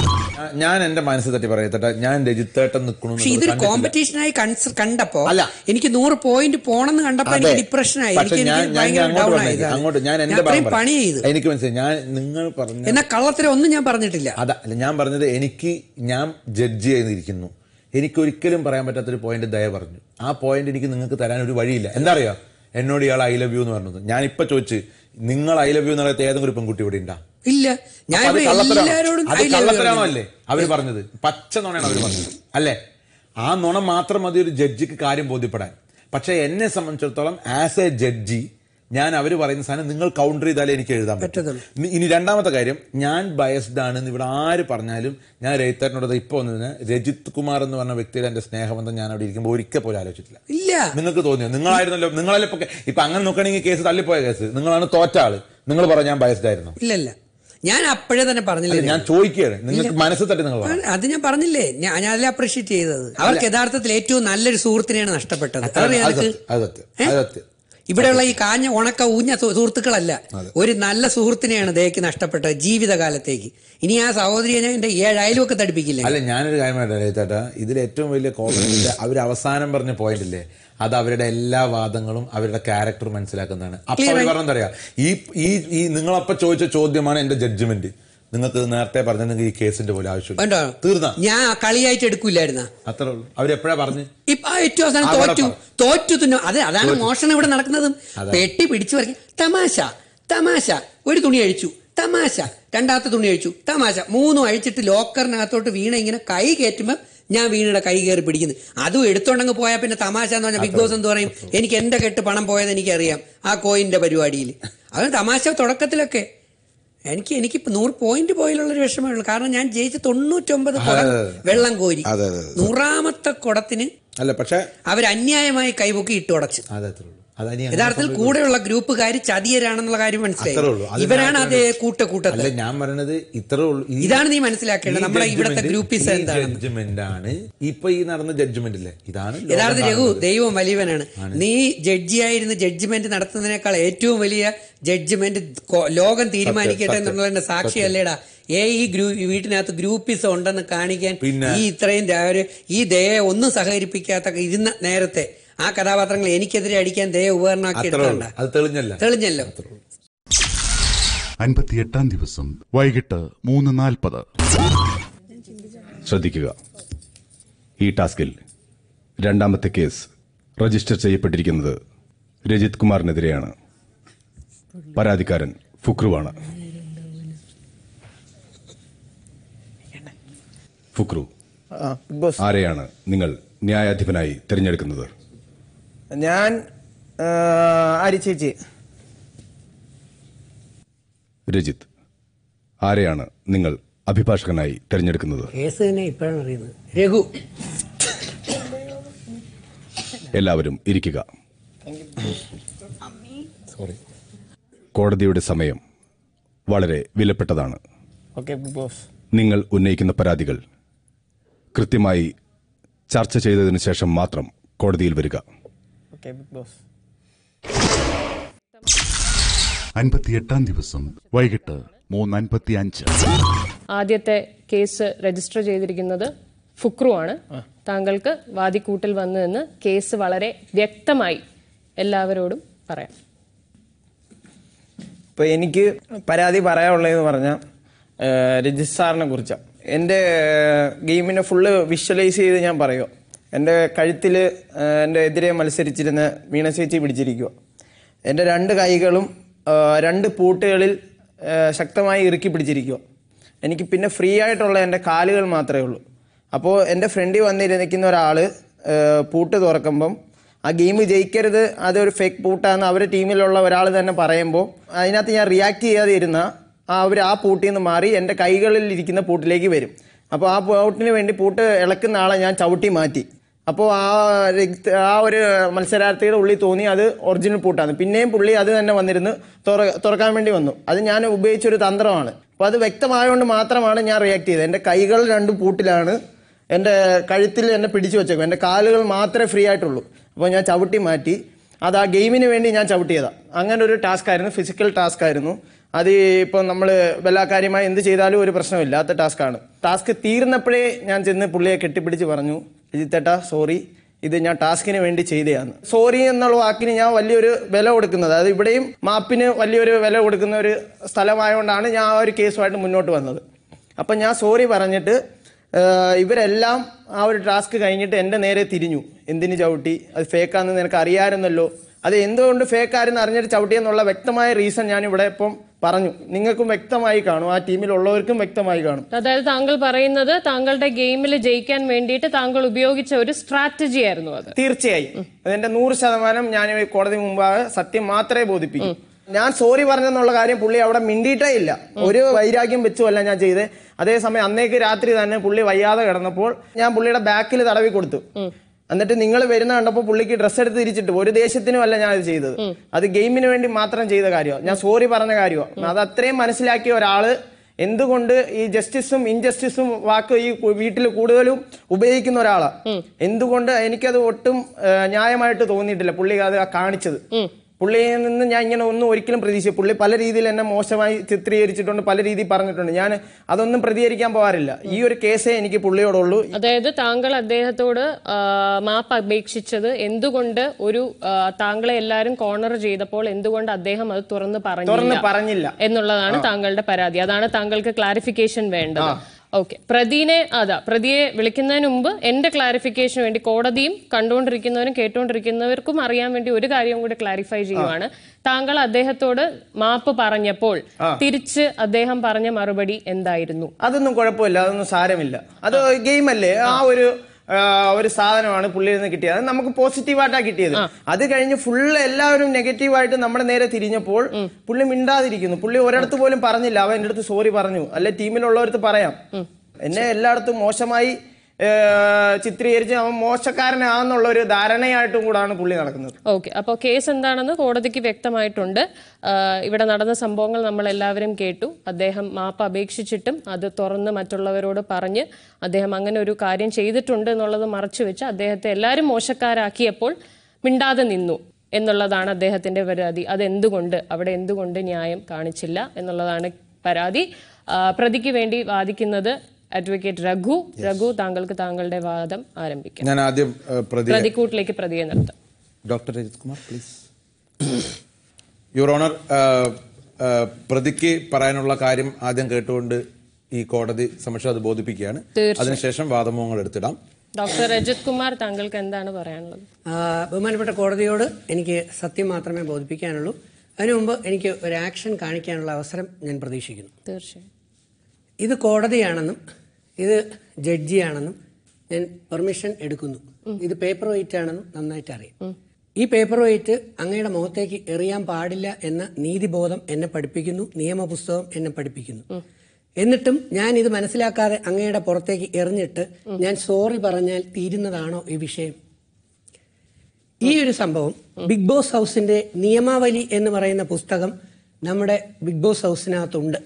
ഞാൻ എന്റെ മനസ്സ് തട്ടി പറയട്ടെ ഞാൻ രജിത്തേട്ടൻ നിൽക്കണു പക്ഷെ ഇതൊരു കോമ്പറ്റീഷനായി കണ്ടപ്പോ അല്ല. എനിക്ക് നൂറ് പോയിന്റ് പോണെന്ന് കണ്ടപ്പോ അതെ. എനിക്ക് ഡിപ്രഷനായി പക്ഷെ എനിക്ക് ഞാൻ എനിക്ക് ഞാൻ ഭയങ്കര അങ്ങോട്ട് ഡൗൺ വന്നേക്ക്. ആയി അങ്ങോട്ട് ഞാൻ എന്റെ അത്രയും ഭാഗം പണി പറയാം. ചെയ്തു എനിക്ക് മനസ്സിലായി ഞാൻ നിങ്ങൾ പറഞ്ഞ എന്നാ കള്ളത്തരം ഒന്നും ഞാൻ പറഞ്ഞിട്ടില്ല അതാ അല്ല ഞാൻ പറഞ്ഞത് എനിക്ക് ഞാൻ ജഡ്ജ് ചെയ്തിരിക്കുന്നു എനിക്ക് ഒരിക്കലും പറയാൻ പറ്റാത്തൊരു പോയിന്റ് ദയ പറഞ്ഞു ആ പോയിന്റ് എനിക്ക് നിങ്ങൾക്ക് തരാൻ ഒരു വഴിയില്ല എന്താ അറിയാ എന്നോട് ഇയാൾ ഐ ലവ് യു എന്ന് പറഞ്ഞത് ഞാൻ ഇപ്പൊ ചോദിച്ച് നിങ്ങൾ ഐ ലവ് യു എന്നുള്ള ഏതെങ്കിലും ഒരു പെൺകുട്ടി ഇവിടെ ഉണ്ടാ ഇല്ല ഞാൻ അപ്പൊ അത് ഇവിടെ കള്ളത്തരാണോ? എല്ലാവരോടും അത് I love you കള്ളത്തരാണോ പറഞ്ഞു. അല്ലേ അവര് പറഞ്ഞത് പച്ച നുണയാണ് അവര് പറഞ്ഞത് അല്ലേ ആ നുണ മാത്രം മതി ഒരു ജഡ്ജിക്ക് കാര്യം ബോധ്യപ്പെടാൻ പക്ഷെ എന്നെ സംബന്ധിച്ചിടത്തോളം ആസ് എ ജഡ്ജി ഞാൻ അവര് പറയുന്ന സാധനം നിങ്ങൾ കൗണ്ടർ ചെയ്താലേ എനിക്ക് എഴുതാൻ പറ്റും പറ്റത്തുള്ളൂ. ഇനി- ഇനി രണ്ടാമത്തെ കാര്യം ഞാൻ ബയസ്ഡ് ആണെന്ന് ഇവിടെ ആര് പറഞ്ഞാലും ഞാൻ രജിത്തേട്ടനോട് ഇപ്പൊ വന്നതിന് രജിത് കുമാർ എന്ന് പറഞ്ഞ വ്യക്തിയുടെ എന്റെ സ്നേഹബന്ധം ഞാൻ അവിടെ ഇരിക്കുമ്പോൾ ഒരിക്കൽ പോലും ആലോചിച്ചിട്ടില്ല ഇല്ല നിങ്ങൾക്ക് തോന്നിയോ നിങ്ങളായിരുന്നല്ലോ നിങ്ങളല്ലേ ഇപ്പൊ ഇപ്പൊ അങ്ങനെ നോക്കുകയാണെങ്കിൽ കേസ് തള്ളിപ്പോയ കേസ് നിങ്ങളാണ് തോറ്റ ആള് നിങ്ങൾ പറഞ്ഞ ഞാൻ ബയസ്ഡ് ആയിരുന്നു ഇല്ല ഇല്ല ഞാൻ അപ്പോഴേ തന്നെ പറഞ്ഞില്ലേ അല്ല, ഞാൻ ചോദിക്കുകയാണ് നിങ്ങൾക്ക് മനസ്സ് തട്ടി നിങ്ങൾ പറഞ്ഞു അത് ഞാൻ പറഞ്ഞില്ലേ ഞാൻ ഞാൻ അതിലെ അപ്രീഷിയേറ്റ് ചെയ്തത് അവർക്ക് യഥാർത്ഥത്തിൽ ഏറ്റവും നല്ലൊരു സുഹൃത്തിനെയാണ് നഷ്ടപ്പെട്ടത് അത് അറിയാം സത്യം, നിനക്ക് അത് സത്യം, അത് സത്യം. ഇവിടെയുള്ള ഈ കാഞ്ഞ ഉണക്ക ഊഞ്ഞ സു- സുഹൃത്തുക്കളല്ല ഒരു നല്ല സുഹൃത്തിനെയാണ് ദേക്ക് നഷ്ടപ്പെട്ടത് ജീവിതകാലത്തേക്ക് ഇനി ആ സഹോദരിയെ എന്റെ ഏഴ് അയലുമൊക്കെ തടിപ്പിക്കില്ലേ അല്ല ഞാനൊരു കാര്യം പറയട്ടെ ചേട്ടാ ഇതിൽ ഏറ്റവും വലിയ കോമഡി അവർ അവസാനം പറഞ്ഞ പോയിന്റ് ഇല്ലേ അത് അവരുടെ എല്ലാ വാദങ്ങളും അവരുടെ ക്യാരക്ടർ മനസ്സിലാക്കുന്നതാണ് അപ്പൊ Clear അവർ ആയി. പറഞ്ഞെന്തറിയാ ഈ ഈ ഈ നിങ്ങളപ്പ ചോദിച്ച ചോദ്യമാണ് എന്റെ ജഡ്ജ്മെന്റ് നിങ്ങൾക്ക് ഇത് നേരത്തെ പറഞ്ഞ നിങ്ങൾക്ക് ഈ കേസിന്റെ പോലെ ആവശ്യമില്ല കണ്ടോ തീർന്ന ഞാൻ കളിയായിട്ട് എടുക്കൂലായിരുന്ന അത്രേ ഉള്ളൂ അവരെപ്പോഴാ പറഞ്ഞു ഇപ്പൊ ആ ഏറ്റവും അവസാനം അവിടെ തോറ്റു പറ. തോറ്റു തിന്നു അതെ അതാണ് തോറ്റു. മോഷണം ഇവിടെ നടക്കുന്നതും അതെ. പെട്ടി പിടിച്ചു പറിക്കും തമാശ തമാശ ഒരു തുണി അഴിച്ചു തമാശ രണ്ടാമത്തെ തുണി അഴിച്ചു തമാശ മൂന്നും അഴിച്ചിട്ട് ലോക്കറിനകത്തോട്ട് വീണ ഇങ്ങനെ കൈ കയറ്റുമ്പോ ഞാൻ വീണയുടെ കൈ കയറി പിടിക്കുന്നു അതും എടുത്തോണ്ടങ്ങ് പോയാൽ പിന്നെ തമാശ എന്ന് പറഞ്ഞാൽ ബിഗ് ബോസ് എന്ത് പറയും എനിക്ക് എന്റെ കെട്ട് പണം പോയത് എനിക്കറിയാം ആ കോയിന്റെ പരിപാടിയിൽ അത് തമാശ തുടക്കത്തിലൊക്കെ എനിക്ക് എനിക്ക് നൂറ് പോയിന്റ് പോയിലുള്ളൊരു വിഷമേ ഉള്ളൂ കാരണം ഞാൻ ജയിച്ച് തൊണ്ണൂറ്റൊമ്പത് കുടം അതെ, അതെ. വെള്ളം കോരി അതെ, അതെ, അതെ. നൂറാമത്തെ കുടത്തിന് അല്ല പക്ഷെ അവർ അന്യായമായി കൈപൊക്കി ഇട്ടുടച്ച് അതത്രേ ഉള്ളൂ അതനി അങ്ങനെ യഥാർത്ഥത്തിൽ സംഭവിക്കും. കൂടെയുള്ള ഗ്രൂപ്പുകാർ ചതിയരാണെന്നുള്ള കാര്യം അത്രേ ഉള്ളൂ മനസ്സിലായി അത് ഇവരാണ് ഞാൻ അതേ പറയണത്. കൂട്ട കൂട്ടത്തിൽ അല്ല ഞാൻ പറയണത് ഇത്രേ ഉള്ളൂ ഈ- ഇതാണ് നീ മനസ്സിലാക്കേണ്ടത്. ഈ നമ്മുടെ ഇവിടുത്തെ judgment- ഗ്രൂപ്പിസം ഈ എന്താണ്? judgment ആണ് ഇപ്പൊ ഈ നടന്ന ജഡ്ജ്മെന്റ് ഇല്ലേ ഇതാണ് ലോകം യഥാർത്ഥ രഘു കാണുന്നത്. ദൈവം വലിയവനാണ് നീ ജഡ്ജിയായിരുന്ന് ജഡ്ജ്മെന്റ് നടത്തുന്നതിനേക്കാൾ ഏറ്റവും വലിയ ജഡ്ജ്മെന്റ് ലോകം തീരുമാനിക്കട്ടെ സത്യം. എന്നുള്ളതിന്റെ സാക്ഷിയല്ലേടാ ഏ ഈ ഗ്രൂ വീട്ടിനകത്ത് ഗ്രൂപ്പിസം ഉണ്ടെന്ന് കാണിക്കാൻ പിന്നെ? ഈ ഇത്രയും രാ- ഒരു- ഈ ദയെ ഒന്നും സഹകരിപ്പിക്കാത്ത ഇരുന്ന നേരത്തെ ആ കഥാപാത്രങ്ങൾ എനിക്കെതിരെ അടിക്കാൻ ദയ ഉപകരണമാക്കി അത്രേ ഉള്ളൂ. എടുക്കണ്ട അത് തെളിഞ്ഞല്ല തെളിഞ്ഞല്ലോ അൻപത്തിയെട്ടാം ദിവസം വൈകിട്ട് മൂന്ന് നാൽപ്പത് ശ്രദ്ധിക്കുക ഈ ടാസ്കിൽ രണ്ടാമത്തെ കേസ് രജിസ്റ്റർ ചെയ്യപ്പെട്ടിരിക്കുന്നത് രജിത് കുമാറിനെതിരെയാണ് പരാതിക്കാരൻ ഫുക്രുവാണ് ഫുക്രു ആ, ബിഗ് ബോസ് ആരെയാണ് നിങ്ങൾ ന്യായാധിപനായി തിരഞ്ഞെടുക്കുന്നത് ഞാൻ ആ, ആരി ചേച്ചി രജിത്ത് ആരെയാണ് നിങ്ങൾ അഭിഭാഷകനായി തിരഞ്ഞെടുക്കുന്നത് കേസ് തന്നെ ഇപ്പോഴാണ് അറിയുന്നത് രഘു എല്ലാവരും ഇരിക്കുക കോടതിയുടെ സമയം വളരെ വിലപ്പെട്ടതാണ് ഓക്കെ ബിഗ് ബോസ് നിങ്ങൾ ഉന്നയിക്കുന്ന പരാതികൾ കൃത്യമായി ചർച്ച ചെയ്തതിനു ശേഷം മാത്രം കോടതിയിൽ വരിക ഓക്കെ ബിഗ് ബോസ് അൻപത്തിയെട്ടാം ദിവസം വൈകിട്ട് മൂന്ന് അൻപത്തി അഞ്ച് ആദ്യത്തെ കേസ് രജിസ്റ്റർ ചെയ്തിരിക്കുന്നത് ഫുക്രു ആണ് താങ്കൾക്ക് വാദിക്കൂട്ടിൽ വന്നു നിന്ന് കേസ് വളരെ വ്യക്തമായി എല്ലാവരോടും പറയാം ഇപ്പോൾ എനിക്ക് പരാതി പറയാനുള്ളതെന്ന് പറഞ്ഞാൽ രജിത് സാറിനെ കുറിച്ചാണ് എൻ്റെ ഗെയിമിനെ ഫുള്ള് വിഷ്വലൈസ് ചെയ്ത് ഞാൻ പറയുക എൻ്റെ കഴുത്തിൽ എൻ്റെ എതിരെ മത്സരിച്ചിരുന്ന വീണ ചേച്ചി പിടിച്ചിരിക്കുക എൻ്റെ രണ്ട് കൈകളും ആ, രണ്ട് പൂട്ടുകളിൽ ആ, ശക്തമായി ഇറുക്കി പിടിച്ചിരിക്കുക എനിക്ക് പിന്നെ ഫ്രീ ആയിട്ടുള്ള എൻ്റെ കാലുകൾ മാത്രമേ ഉള്ളൂ അപ്പോൾ എൻ്റെ ഫ്രണ്ടിൽ വന്നിരിക്കുന്ന ഒരാൾ പൂട്ട് തുറക്കുമ്പം ആ ഗെയിം ജയിക്കരുത് അതൊരു ഫേക്ക് പൂട്ടാന്ന് അവരുടെ ടീമിലുള്ള ഒരാൾ തന്നെ പറയുമ്പോൾ അതിനകത്ത് ഞാൻ റിയാക്ട് ചെയ്യാതെ ഇരുന്ന ആ അവർ ആ പൂട്ടിൽ നിന്ന് മാറി എൻ്റെ കൈകളിൽ ഇരിക്കുന്ന പൂട്ടിലേക്ക് വരും അപ്പോൾ ആ പൂട്ടിന് വേണ്ടി പൂട്ട് ഇളക്കുന്ന ആളെ ഞാൻ ചവിട്ടി മാറ്റി അപ്പോൾ ആ രക്ത- ആ ഒരു മത്സരാർത്ഥിയുടെ ഉള്ളിൽ തോന്നി അത് ഒറിജിനൽ പൂട്ടാണ് പിന്നെയും പുള്ളി അത് തന്നെ വന്നിരുന്ന് തുറ തുറക്കാൻ വേണ്ടി വന്നു അത് ഞാൻ ഉപയോഗിച്ചൊരു തന്ത്രമാണ് അപ്പോൾ അത് വ്യക്തമായതുകൊണ്ട് മാത്രമാണ് ഞാൻ റിയാക്ട് ചെയ്തത് എൻ്റെ കൈകൾ രണ്ടും പൂട്ടിലാണ് എൻ്റെ കഴുത്തിൽ എന്നെ പിടിച്ചു വെച്ചേക്കും എൻ്റെ കാലുകൾ മാത്രമേ ഫ്രീ ആയിട്ടുള്ളൂ അപ്പോൾ ഞാൻ ചവിട്ടി മാറ്റി അത് ആ ഗെയിമിന് വേണ്ടി ഞാൻ ചവിട്ടിയതാണ് അങ്ങനെ ഒരു ടാസ്ക് ആയിരുന്നു ഫിസിക്കൽ ടാസ്ക് ആയിരുന്നു അത് ഇപ്പം നമ്മൾ വല്ല കാര്യമായി എന്ത് ചെയ്താലും ഒരു പ്രശ്നമില്ലാത്ത ടാസ്ക്കാണ് ടാസ്ക് തീർന്നപ്പോഴേ ഞാൻ ചെന്ന് പുള്ളിയെ കെട്ടിപ്പിടിച്ച് പറഞ്ഞു രജിത്തേട്ടാ സോറി ഇത് ഞാൻ ടാസ്കിന് വേണ്ടി ചെയ്തതാണ് സോറി എന്നുള്ള വാക്കിന് ഞാൻ വലിയൊരു വില കൊടുക്കുന്നത് അത് ഇവിടെയും മാപ്പിന് വലിയൊരു വില കൊടുക്കുന്ന ഒരു സ്ഥലമായതുകൊണ്ടാണ് ഞാൻ ആ ഒരു കേസുമായിട്ട് മുന്നോട്ട് വന്നത് അപ്പം ഞാൻ സോറി പറഞ്ഞിട്ട് ഏഹ്, ഇവരെല്ലാം ആ ഒരു ടാസ്ക് കഴിഞ്ഞിട്ട് എൻ്റെ നേരെ തിരിഞ്ഞു എന്തിന് ചവിട്ടി അത് ഫേക്കാന്ന് നിനക്ക് അറിയാമായിരുന്നല്ലോ അത് എന്തുകൊണ്ട് ഫേക്കാരെന്ന് അറിഞ്ഞിട്ട് ചവിട്ടിയെന്നുള്ള വ്യക്തമായ റീസൺ ഞാൻ ഇവിടെ ഇപ്പം പറഞ്ഞു നിങ്ങൾക്കും വ്യക്തമായി കാണും ആ ടീമിലുള്ളവർക്കും വ്യക്തമായി കാണും അതായത് താങ്കൾ പറയുന്നത് താങ്കളുടെ ഗെയിമിൽ ജയിക്കാൻ വേണ്ടിയിട്ട് താങ്കൾ ഉപയോഗിച്ച ഒരു സ്ട്രാറ്റജി ആയിരുന്നു അത് തീർച്ചയായും അതിന്റെ നൂറ് ശതമാനം ഞാൻ ഈ കോടതി മുമ്പാകെ സത്യം മാത്രമേ ബോധിപ്പിക്കൂ ഞാൻ സോറി പറഞ്ഞെന്നുള്ള കാര്യം പുള്ളി അവിടെ മിണ്ടിയിട്ടേ ഇല്ല ഒരു വൈരാഗ്യം വെച്ചുമല്ല ഞാൻ ചെയ്തത് അതേസമയം അന്നേക്ക് രാത്രി തന്നെ പുള്ളി വയ്യാതെ കിടന്നപ്പോൾ ഞാൻ പുള്ളിയുടെ ബാക്കിൽ തടവി കൊടുത്തു എന്നിട്ട് നിങ്ങൾ വരുന്ന കണ്ടപ്പോൾ പുള്ളിക്ക് ഡ്രസ്സ് എടുത്ത് തിരിച്ചിട്ട് ഒരു ദേശത്തിനും അല്ല ഞാൻ ഇത് ചെയ്തത് അത് ഗെയിമിന് വേണ്ടി മാത്രം ചെയ്ത കാര്യമാണ് ഞാൻ സോറി പറഞ്ഞ കാര്യമാണ് അത് അത്രയും മനസ്സിലാക്കിയ ഒരാള് എന്തുകൊണ്ട് ഈ ജസ്റ്റിസും ഇൻജസ്റ്റിസും വാക്ക് ഈ കു- വീട്ടിൽ കൂടുതലും ഉപയോഗിക്കുന്ന ഒരാളാണ് എന്തുകൊണ്ട് എനിക്കത് ഒട്ടും ആ, ന്യായമായിട്ട് തോന്നിയിട്ടില്ല പുള്ളി അത് കാണിച്ചത് പുള്ളിയിൽ നിന്ന് ഞാൻ ഇങ്ങനെ ഒന്നും ഒരിക്കലും പ്രതീക്ഷിച്ചു പുള്ളി പല രീതിയിൽ എന്നെ മോശമായി ചിത്രീകരിച്ചിട്ടുണ്ട് പല രീതിയിൽ പറഞ്ഞിട്ടുണ്ട് ഞാൻ അതൊന്നും പ്രതികരിക്കാൻ പോകാറില്ല ഈ ഒരു കേസേ എനിക്ക് പുള്ളിയോടുള്ളൂ അതായത് താങ്കൾ അദ്ദേഹത്തോട് ആ, മാപ്പ് അപേക്ഷിച്ചത് എന്തുകൊണ്ട് ഒരു ആ, താങ്കളെ എല്ലാരും കോർണർ ചെയ്തപ്പോൾ എന്തുകൊണ്ട് അദ്ദേഹം അത് തുറന്ന് തുറന്ന് പറഞ്ഞില്ല പറഞ്ഞില്ല എന്നുള്ളതാണ് താങ്കളുടെ പരാതി അതാണ് താങ്കൾക്ക് ക്ലാരിഫിക്കേഷൻ വേണ്ടത് ഓക്കെ പ്രതിനെ അതാ പ്രതിയെ വിളിക്കുന്നതിന് മുമ്പ് എന്റെ ക്ലാരിഫിക്കേഷന് വേണ്ടി കോടതിയും കണ്ടുകൊണ്ടിരിക്കുന്നവരും കേട്ടുകൊണ്ടിരിക്കുന്നവർക്കും അറിയാൻ വേണ്ടി ഒരു കാര്യം കൂടി ക്ലാരിഫൈ ചെയ്യുവാണ് താങ്കൾ അദ്ദേഹത്തോട് മാപ്പ് പറഞ്ഞപ്പോൾ തിരിച്ച് അദ്ദേഹം പറഞ്ഞ മറുപടി എന്തായിരുന്നു അതൊന്നും കുഴപ്പമില്ല അതൊന്നും സാരമില്ല അത് ഗെയിം അല്ലേ ആ ഒരു ആ, ഒരു സാധനമാണ് പുള്ളിയിൽ നിന്ന് കിട്ടിയത് അത് നമുക്ക് പോസിറ്റീവായിട്ടാ കിട്ടിയത് അത് കഴിഞ്ഞ് ഫുള്ള് എല്ലാവരും നെഗറ്റീവായിട്ട് നമ്മുടെ നേരെ തിരിഞ്ഞപ്പോൾ പുള്ളി മിണ്ടാതിരിക്കുന്നു പുള്ളി ഒരിടത്ത് പോലും പറഞ്ഞില്ല അവൻ എൻ്റെ അടുത്ത് സോറി പറഞ്ഞു അല്ലെ ടീമിലുള്ളവർക്ക് പറയാം എന്നെ എല്ലായിടത്തും മോശമായി ഏഹ്, ചിത്രീകരിച്ച് അവൻ മോശക്കാരനാന്നുള്ള ഒരു ധാരണയായിട്ടും കൂടാണ് പുള്ളി നടക്കുന്നത് ഓക്കെ അപ്പോൾ കേസ് എന്താണെന്ന് കോടതിക്ക് വ്യക്തമായിട്ടുണ്ട് ആഹ് ഇവിടെ നടന്ന സംഭവങ്ങൾ നമ്മൾ എല്ലാവരും കേട്ടു അദ്ദേഹം മാപ്പ് അപേക്ഷിച്ചിട്ടും അത് തുറന്ന് മറ്റുള്ളവരോട് പറഞ്ഞ് അദ്ദേഹം അങ്ങനെ ഒരു കാര്യം ചെയ്തിട്ടുണ്ട് എന്നുള്ളത് മറച്ചു വെച്ച് അദ്ദേഹത്തെ എല്ലാവരും മോശക്കാരാക്കിയപ്പോൾ മിണ്ടാതെ നിന്നു എന്നുള്ളതാണ് അദ്ദേഹത്തിന്റെ പരാതി അതെന്തുകൊണ്ട് അവിടെ എന്തുകൊണ്ട് ന്യായം കാണിച്ചില്ല എന്നുള്ളതാണ് പരാതി ആഹ് പ്രതിക്ക് വേണ്ടി വാദിക്കുന്നത് അഡ്വക്കേറ്റ് രഘു രഘു താങ്കൾക്ക് താങ്കളുടെ വാദം ആരംഭിക്കാം ഞാൻ ആദ്യം ഏഹ്, പ്രതി പ്രതിക്കൂട്ടിലേക്ക് പ്രതിയെ നിർത്താം doctor Rajith Kumar please your honour പ്രതിക്ക് പറയാനുള്ള കാര്യം ആദ്യം കേട്ടുകൊണ്ട് ഈ കോടതി സമക്ഷം അത് ബോധിപ്പിക്കുകയാണ് തീർച്ചയായും. അതിനുശേഷം വാദമുഖങ്ങൾ എടുത്തിടാം ഡോക്ടർ രജിത് കുമാർ താങ്കൾക്ക് എന്താണ് പറയാനുള്ളത് ആ, ബഹുമാനപ്പെട്ട കോടതിയോട് എനിക്ക് സത്യം മാത്രമേ ബോധിപ്പിക്കാനുള്ളൂ അതിനു മുമ്പ് എനിക്ക് ഒരു ആക്ഷൻ കാണിക്കാനുള്ള അവസരം ഞാൻ പ്രതീക്ഷിക്കുന്നു തീർച്ചയായും ഇത് കോടതിയാണെന്നും ഇത് ജഡ്ജിയാണെന്നും ഞാൻ പെർമിഷൻ എടുക്കുന്നു ഇത് പേപ്പർ വെയിറ്റ് ആണെന്നും നന്നായിട്ട് അറിയാം ഈ പേപ്പർ വെയിറ്റ് അങ്ങയുടെ മുഖത്തേക്ക് എറിയാൻ പാടില്ല എന്ന നീതിബോധം എന്നെ പഠിപ്പിക്കുന്നു നിയമപുസ്തകം എന്നെ പഠിപ്പിക്കുന്നു എന്നിട്ടും ഞാൻ ഇത് മനസ്സിലാക്കാതെ അങ്ങയുടെ പുറത്തേക്ക് എറിഞ്ഞിട്ട് ഞാൻ സോറി പറഞ്ഞാൽ തീരുന്നതാണോ ഈ വിഷയം ഈ ഒരു സംഭവം ബിഗ് ബോസ് ഹൗസിന്റെ നിയമാവലി എന്ന് പറയുന്ന പുസ്തകം നമ്മുടെ ബിഗ് ബോസ് ഹൗസിനകത്തുണ്ട്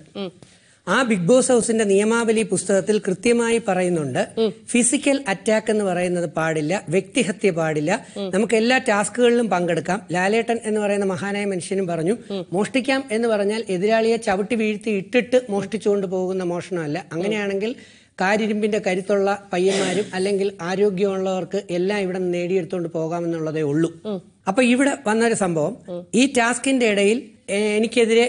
ആ ബിഗ് ബോസ് ഹൗസിന്റെ നിയമാവലി പുസ്തകത്തിൽ കൃത്യമായി പറയുന്നുണ്ട് ഫിസിക്കൽ അറ്റാക്ക് എന്ന് പറയുന്നത് പാടില്ല വ്യക്തിഹത്യ പാടില്ല നമുക്ക് എല്ലാ ടാസ്കുകളിലും പങ്കെടുക്കാം ലാലേട്ടൻ എന്ന് പറയുന്ന മഹാനായ മനുഷ്യനും പറഞ്ഞു മോഷ്ടിക്കാം എന്ന് പറഞ്ഞാൽ എതിരാളിയെ ചവിട്ടി വീഴ്ത്തി ഇട്ടിട്ട് മോഷ്ടിച്ചുകൊണ്ട് പോകുന്ന മോഷണമല്ല അങ്ങനെയാണെങ്കിൽ കാരിരുമ്പിന്റെ കരുത്തുള്ള പയ്യന്മാരും അല്ലെങ്കിൽ ആരോഗ്യമുള്ളവർക്ക് എല്ലാം ഇവിടെ നിന്ന് നേടിയെടുത്തുകൊണ്ട് പോകാമെന്നുള്ളതേ ഉള്ളൂ അപ്പൊ ഇവിടെ വന്നൊരു സംഭവം ഈ ടാസ്കിന്റെ ഇടയിൽ ഏഹ്, എനിക്കെതിരെ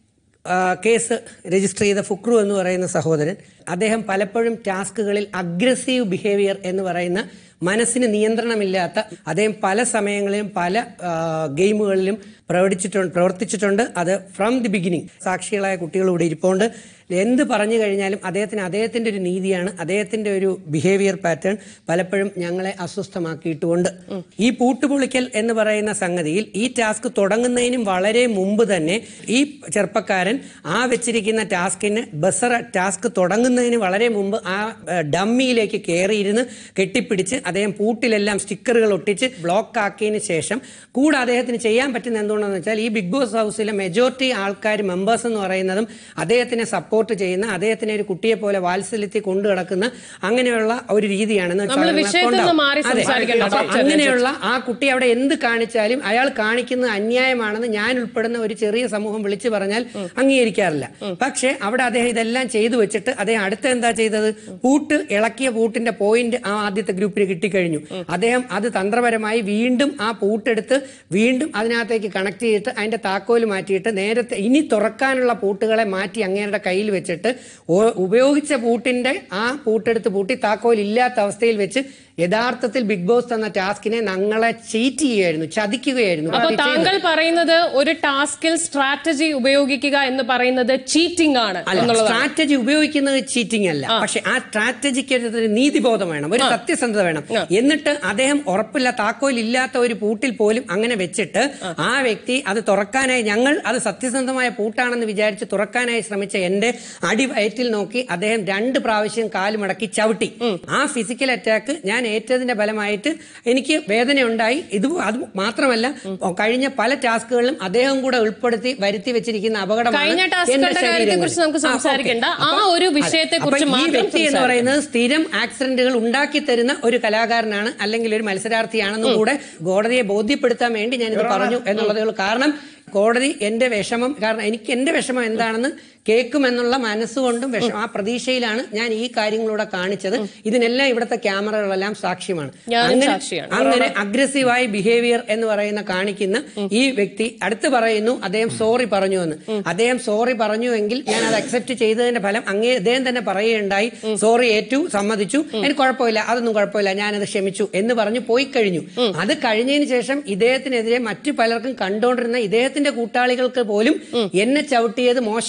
ആ, കേസ് രജിസ്റ്റർ ചെയ്ത ഫുക്രു എന്ന് പറയുന്ന സഹോദരൻ അദ്ദേഹം പലപ്പോഴും ടാസ്കുകളിൽ അഗ്രസീവ് ബിഹേവിയർ എന്ന് പറയുന്ന മനസ്സിന് നിയന്ത്രണമില്ലാത്ത അദ്ദേഹം പല സമയങ്ങളിലും പല ആ, ഗെയിമുകളിലും പ്രവർത്തിച്ചിട്ടുണ്ട് പ്രവർത്തിച്ചിട്ടുണ്ട് അത് ഫ്രം ദി ബിഗിനിങ് സാക്ഷികളായ കുട്ടികൾ ഇവിടെ ഇരിപ്പുണ്ട് എന്ത് പറഞ്ഞു കഴിഞ്ഞാലും അദ്ദേഹത്തിന് അദ്ദേഹത്തിന്റെ ഒരു നീതിയാണ് അദ്ദേഹത്തിന്റെ ഒരു ബിഹേവിയർ പാറ്റേൺ പലപ്പോഴും ഞങ്ങളെ അസ്വസ്ഥമാക്കിയിട്ടുമുണ്ട് ഈ പൂട്ടുപൊളിക്കൽ എന്ന് പറയുന്ന സംഗതിയിൽ ഈ ടാസ്ക് തുടങ്ങുന്നതിനും വളരെ മുമ്പ് തന്നെ ഈ ചെറുപ്പക്കാരൻ ആ വെച്ചിരിക്കുന്ന ടാസ്കിന് ബസറ ടാസ്ക് തുടങ്ങുന്നതിന് വളരെ മുമ്പ് ആ ഏഹ്, ഡമ്മിയിലേക്ക് കയറിയിരുന്ന് കെട്ടിപ്പിടിച്ച് അദ്ദേഹം പൂട്ടിലെല്ലാം സ്റ്റിക്കറുകൾ ഒട്ടിച്ച് ബ്ലോക്ക് ആക്കിയതിന് ശേഷം കൂടെ അദ്ദേഹത്തിന് ചെയ്യാൻ പറ്റുന്ന എന്തുകൊണ്ടെന്ന് വെച്ചാൽ ഈ ബിഗ് ബോസ് ഹൗസിലെ മെജോറിറ്റി ആൾക്കാർ മെമ്പേഴ്സ് എന്ന് പറയുന്നതും അദ്ദേഹത്തിനെ സപ്പോർട്ട് ചെയ്യുന്ന അദ്ദേഹത്തിനെ ഒരു കുട്ടിയെ പോലെ വാത്സല്യത്തിൽ കൊണ്ടു കിടക്കുന്ന അങ്ങനെയുള്ള ഒരു രീതിയാണ് എന്ന് വെച്ചാൽ നമ്മള് ആളുകളെ വിഷയത്തിൽ നിന്ന് കൊണ്ടാവും. മാറി അതെ. സംസാരിക്കണ്ട, അപ്പൊ ഡോക്ടർ അങ്ങനെയുള്ള ആ കുട്ടി അവിടെ എന്ത് കാണിച്ചാലും അയാൾ കാണിക്കുന്നത് അന്യായമാണെന്ന് ഞാൻ ഉൾപ്പെടുന്ന ഒരു ചെറിയ സമൂഹം വിളിച്ചു പറഞ്ഞാൽ അംഗീകരിക്കാറില്ല പക്ഷേ അവിടെ അദ്ദേഹം ഇതെല്ലാം ചെയ്തു വെച്ചിട്ട് അദ്ദേഹം അടുത്ത എന്താ ചെയ്തത് പൂട്ട് ഇളക്കിയ പൂട്ടിന്റെ പോയിന്റ് ആ ആദ്യത്തെ ഗ്രൂപ്പിന് കിട്ടിക്കഴിഞ്ഞു അദ്ദേഹം അത് തന്ത്രപരമായി വീണ്ടും ആ പൂട്ടെടുത്ത് വീണ്ടും അതിനകത്തേക്ക് കണക്ട് ചെയ്തിട്ട് അതിന്റെ താക്കോല് മാറ്റിയിട്ട് നേരത്തെ ഇനി തുറക്കാനുള്ള പൂട്ടുകളെ മാറ്റി അങ്ങേരുടെ കയ്യിൽ വെച്ചിട്ട് ഓ- ഉപയോഗിച്ച പൂട്ടിന്റെ ആ പൂട്ടെടുത്ത് പൂട്ടി താക്കോൽ ഇല്ലാത്ത അവസ്ഥയിൽ വെച്ച് യഥാർത്ഥത്തിൽ ബിഗ് ബോസ് തന്ന ടാസ്കിനെ ഞങ്ങളെ ചീറ്റ് ചെയ്യുകയായിരുന്നു ചതിക്കുകയായിരുന്നു അപ്പൊ അത് ചെയ്തത്. താങ്കൾ പറയുന്നത് ഒരു ടാസ്കിൽ സ്ട്രാറ്റജി ഉപയോഗിക്കുക എന്ന് പറയുന്നത് ചീറ്റിംഗ് ആണ് അല്ല എന്നുള്ളതാണ് സ്ട്രാറ്റജി ഉപയോഗിക്കുന്നത് ചീറ്റിംഗ് അല്ല പക്ഷെ ആ സ്ട്രാറ്റജിക്ക് ഒരു നീതിബോധം വേണം ഒരു സത്യസന്ധത വേണം എന്നിട്ട് അദ്ദേഹം ഉറപ്പില്ല താക്കോൽ ഇല്ലാത്ത ഒരു പൂട്ടിൽ പോലും അങ്ങനെ വെച്ചിട്ട് ആ വ്യക്തി അത് തുറക്കാനായി ഞങ്ങൾ അത് സത്യസന്ധമായ പൂട്ടാണെന്ന് വിചാരിച്ച് തുറക്കാനായി ശ്രമിച്ച എന്റെ അടി വയറ്റിൽ നോക്കി അദ്ദേഹം രണ്ട് പ്രാവശ്യം കാല് മടക്കി ചവിട്ടി ആ ഫിസിക്കൽ അറ്റാക്ക് ഞാൻ ഏറ്റതിന്റെ ഫലമായിട്ട് എനിക്ക് വേദനയുണ്ടായി ഇത് അത് മാത്രമല്ല കഴിഞ്ഞ പല ടാസ്കുകളിലും അദ്ദേഹം കൂടെ ഉൾപ്പെടുത്തി വരുത്തി വെച്ചിരിക്കുന്ന അപകടമാണ് കഴിഞ്ഞ ടാസ്കുകളുടെ എന്റെ കാര്യത്തെക്കുറിച്ച് നമുക്ക് ശരീരങ്ങളിൽ. ആ, ഓക്കേ. സംസാരിക്കണ്ട. ആ അപ്പൊ- ഒരു അതെ. വിഷയത്തെക്കുറിച്ച് അപ്പൊ ഈ മാത്രം വ്യക്തി എന്ന് സംസാരിക്കാം. പറയുന്നത് സ്ഥിരം ആക്സിഡന്റുകൾ ഉണ്ടാക്കി തരുന്ന ഒരു കലാകാരനാണ് അല്ലെങ്കിൽ ഒരു മത്സരാർത്ഥിയാണെന്നും കൂടെ കോടതിയെ ബോധ്യപ്പെടുത്താൻ വേണ്ടി ഞാനിത് പറഞ്ഞു എന്നുള്ളതേ ഉള്ളൂ കാരണം കോടതി എന്റെ വിഷമം കാരണം എനിക്ക് എന്റെ വിഷമം എന്താണെന്ന് കേൾക്കുമെന്നുള്ള മനസ്സുകൊണ്ടും വിഷമം ആ പ്രതീക്ഷയിലാണ് ഞാൻ ഈ കാര്യങ്ങളൂടെ കാണിച്ചത് ഇതിനെല്ലാം ഇവിടുത്തെ ക്യാമറകളെല്ലാം സാക്ഷ്യമാണ് ഞാനും അങ്ങനെ സാക്ഷിയാണ്. അങ്ങനെ അഗ്രസീവായി ബിഹേവിയർ എന്ന് പറയുന്ന കാണിക്കുന്ന ഈ വ്യക്തി അടുത്ത് പറയുന്നു അദ്ദേഹം സോറി പറഞ്ഞു എന്ന് അദ്ദേഹം സോറി പറഞ്ഞു എങ്കിൽ ഞാൻ അത് അക്സെപ്റ്റ് ചെയ്തതിന്റെ ഫലം അങ്ങേ അദ്ദേഹം തന്നെ പറയുകയുണ്ടായി സോറി ഏറ്റു സമ്മതിച്ചു എനിക്ക് കുഴപ്പമില്ല അതൊന്നും കുഴപ്പമില്ല ഞാനത് ക്ഷമിച്ചു എന്ന് പറഞ്ഞു പോയി കഴിഞ്ഞു അത് കഴിഞ്ഞതിന് ശേഷം ഇദ്ദേഹത്തിനെതിരെ മറ്റു പലർക്കും കണ്ടോണ്ടിരുന്ന ഇദ്ദേഹത്തിന്റെ കൂട്ടാളികൾക്ക് പോലും എന്നെ ചവിട്ടിയത് മോശമായി പോയി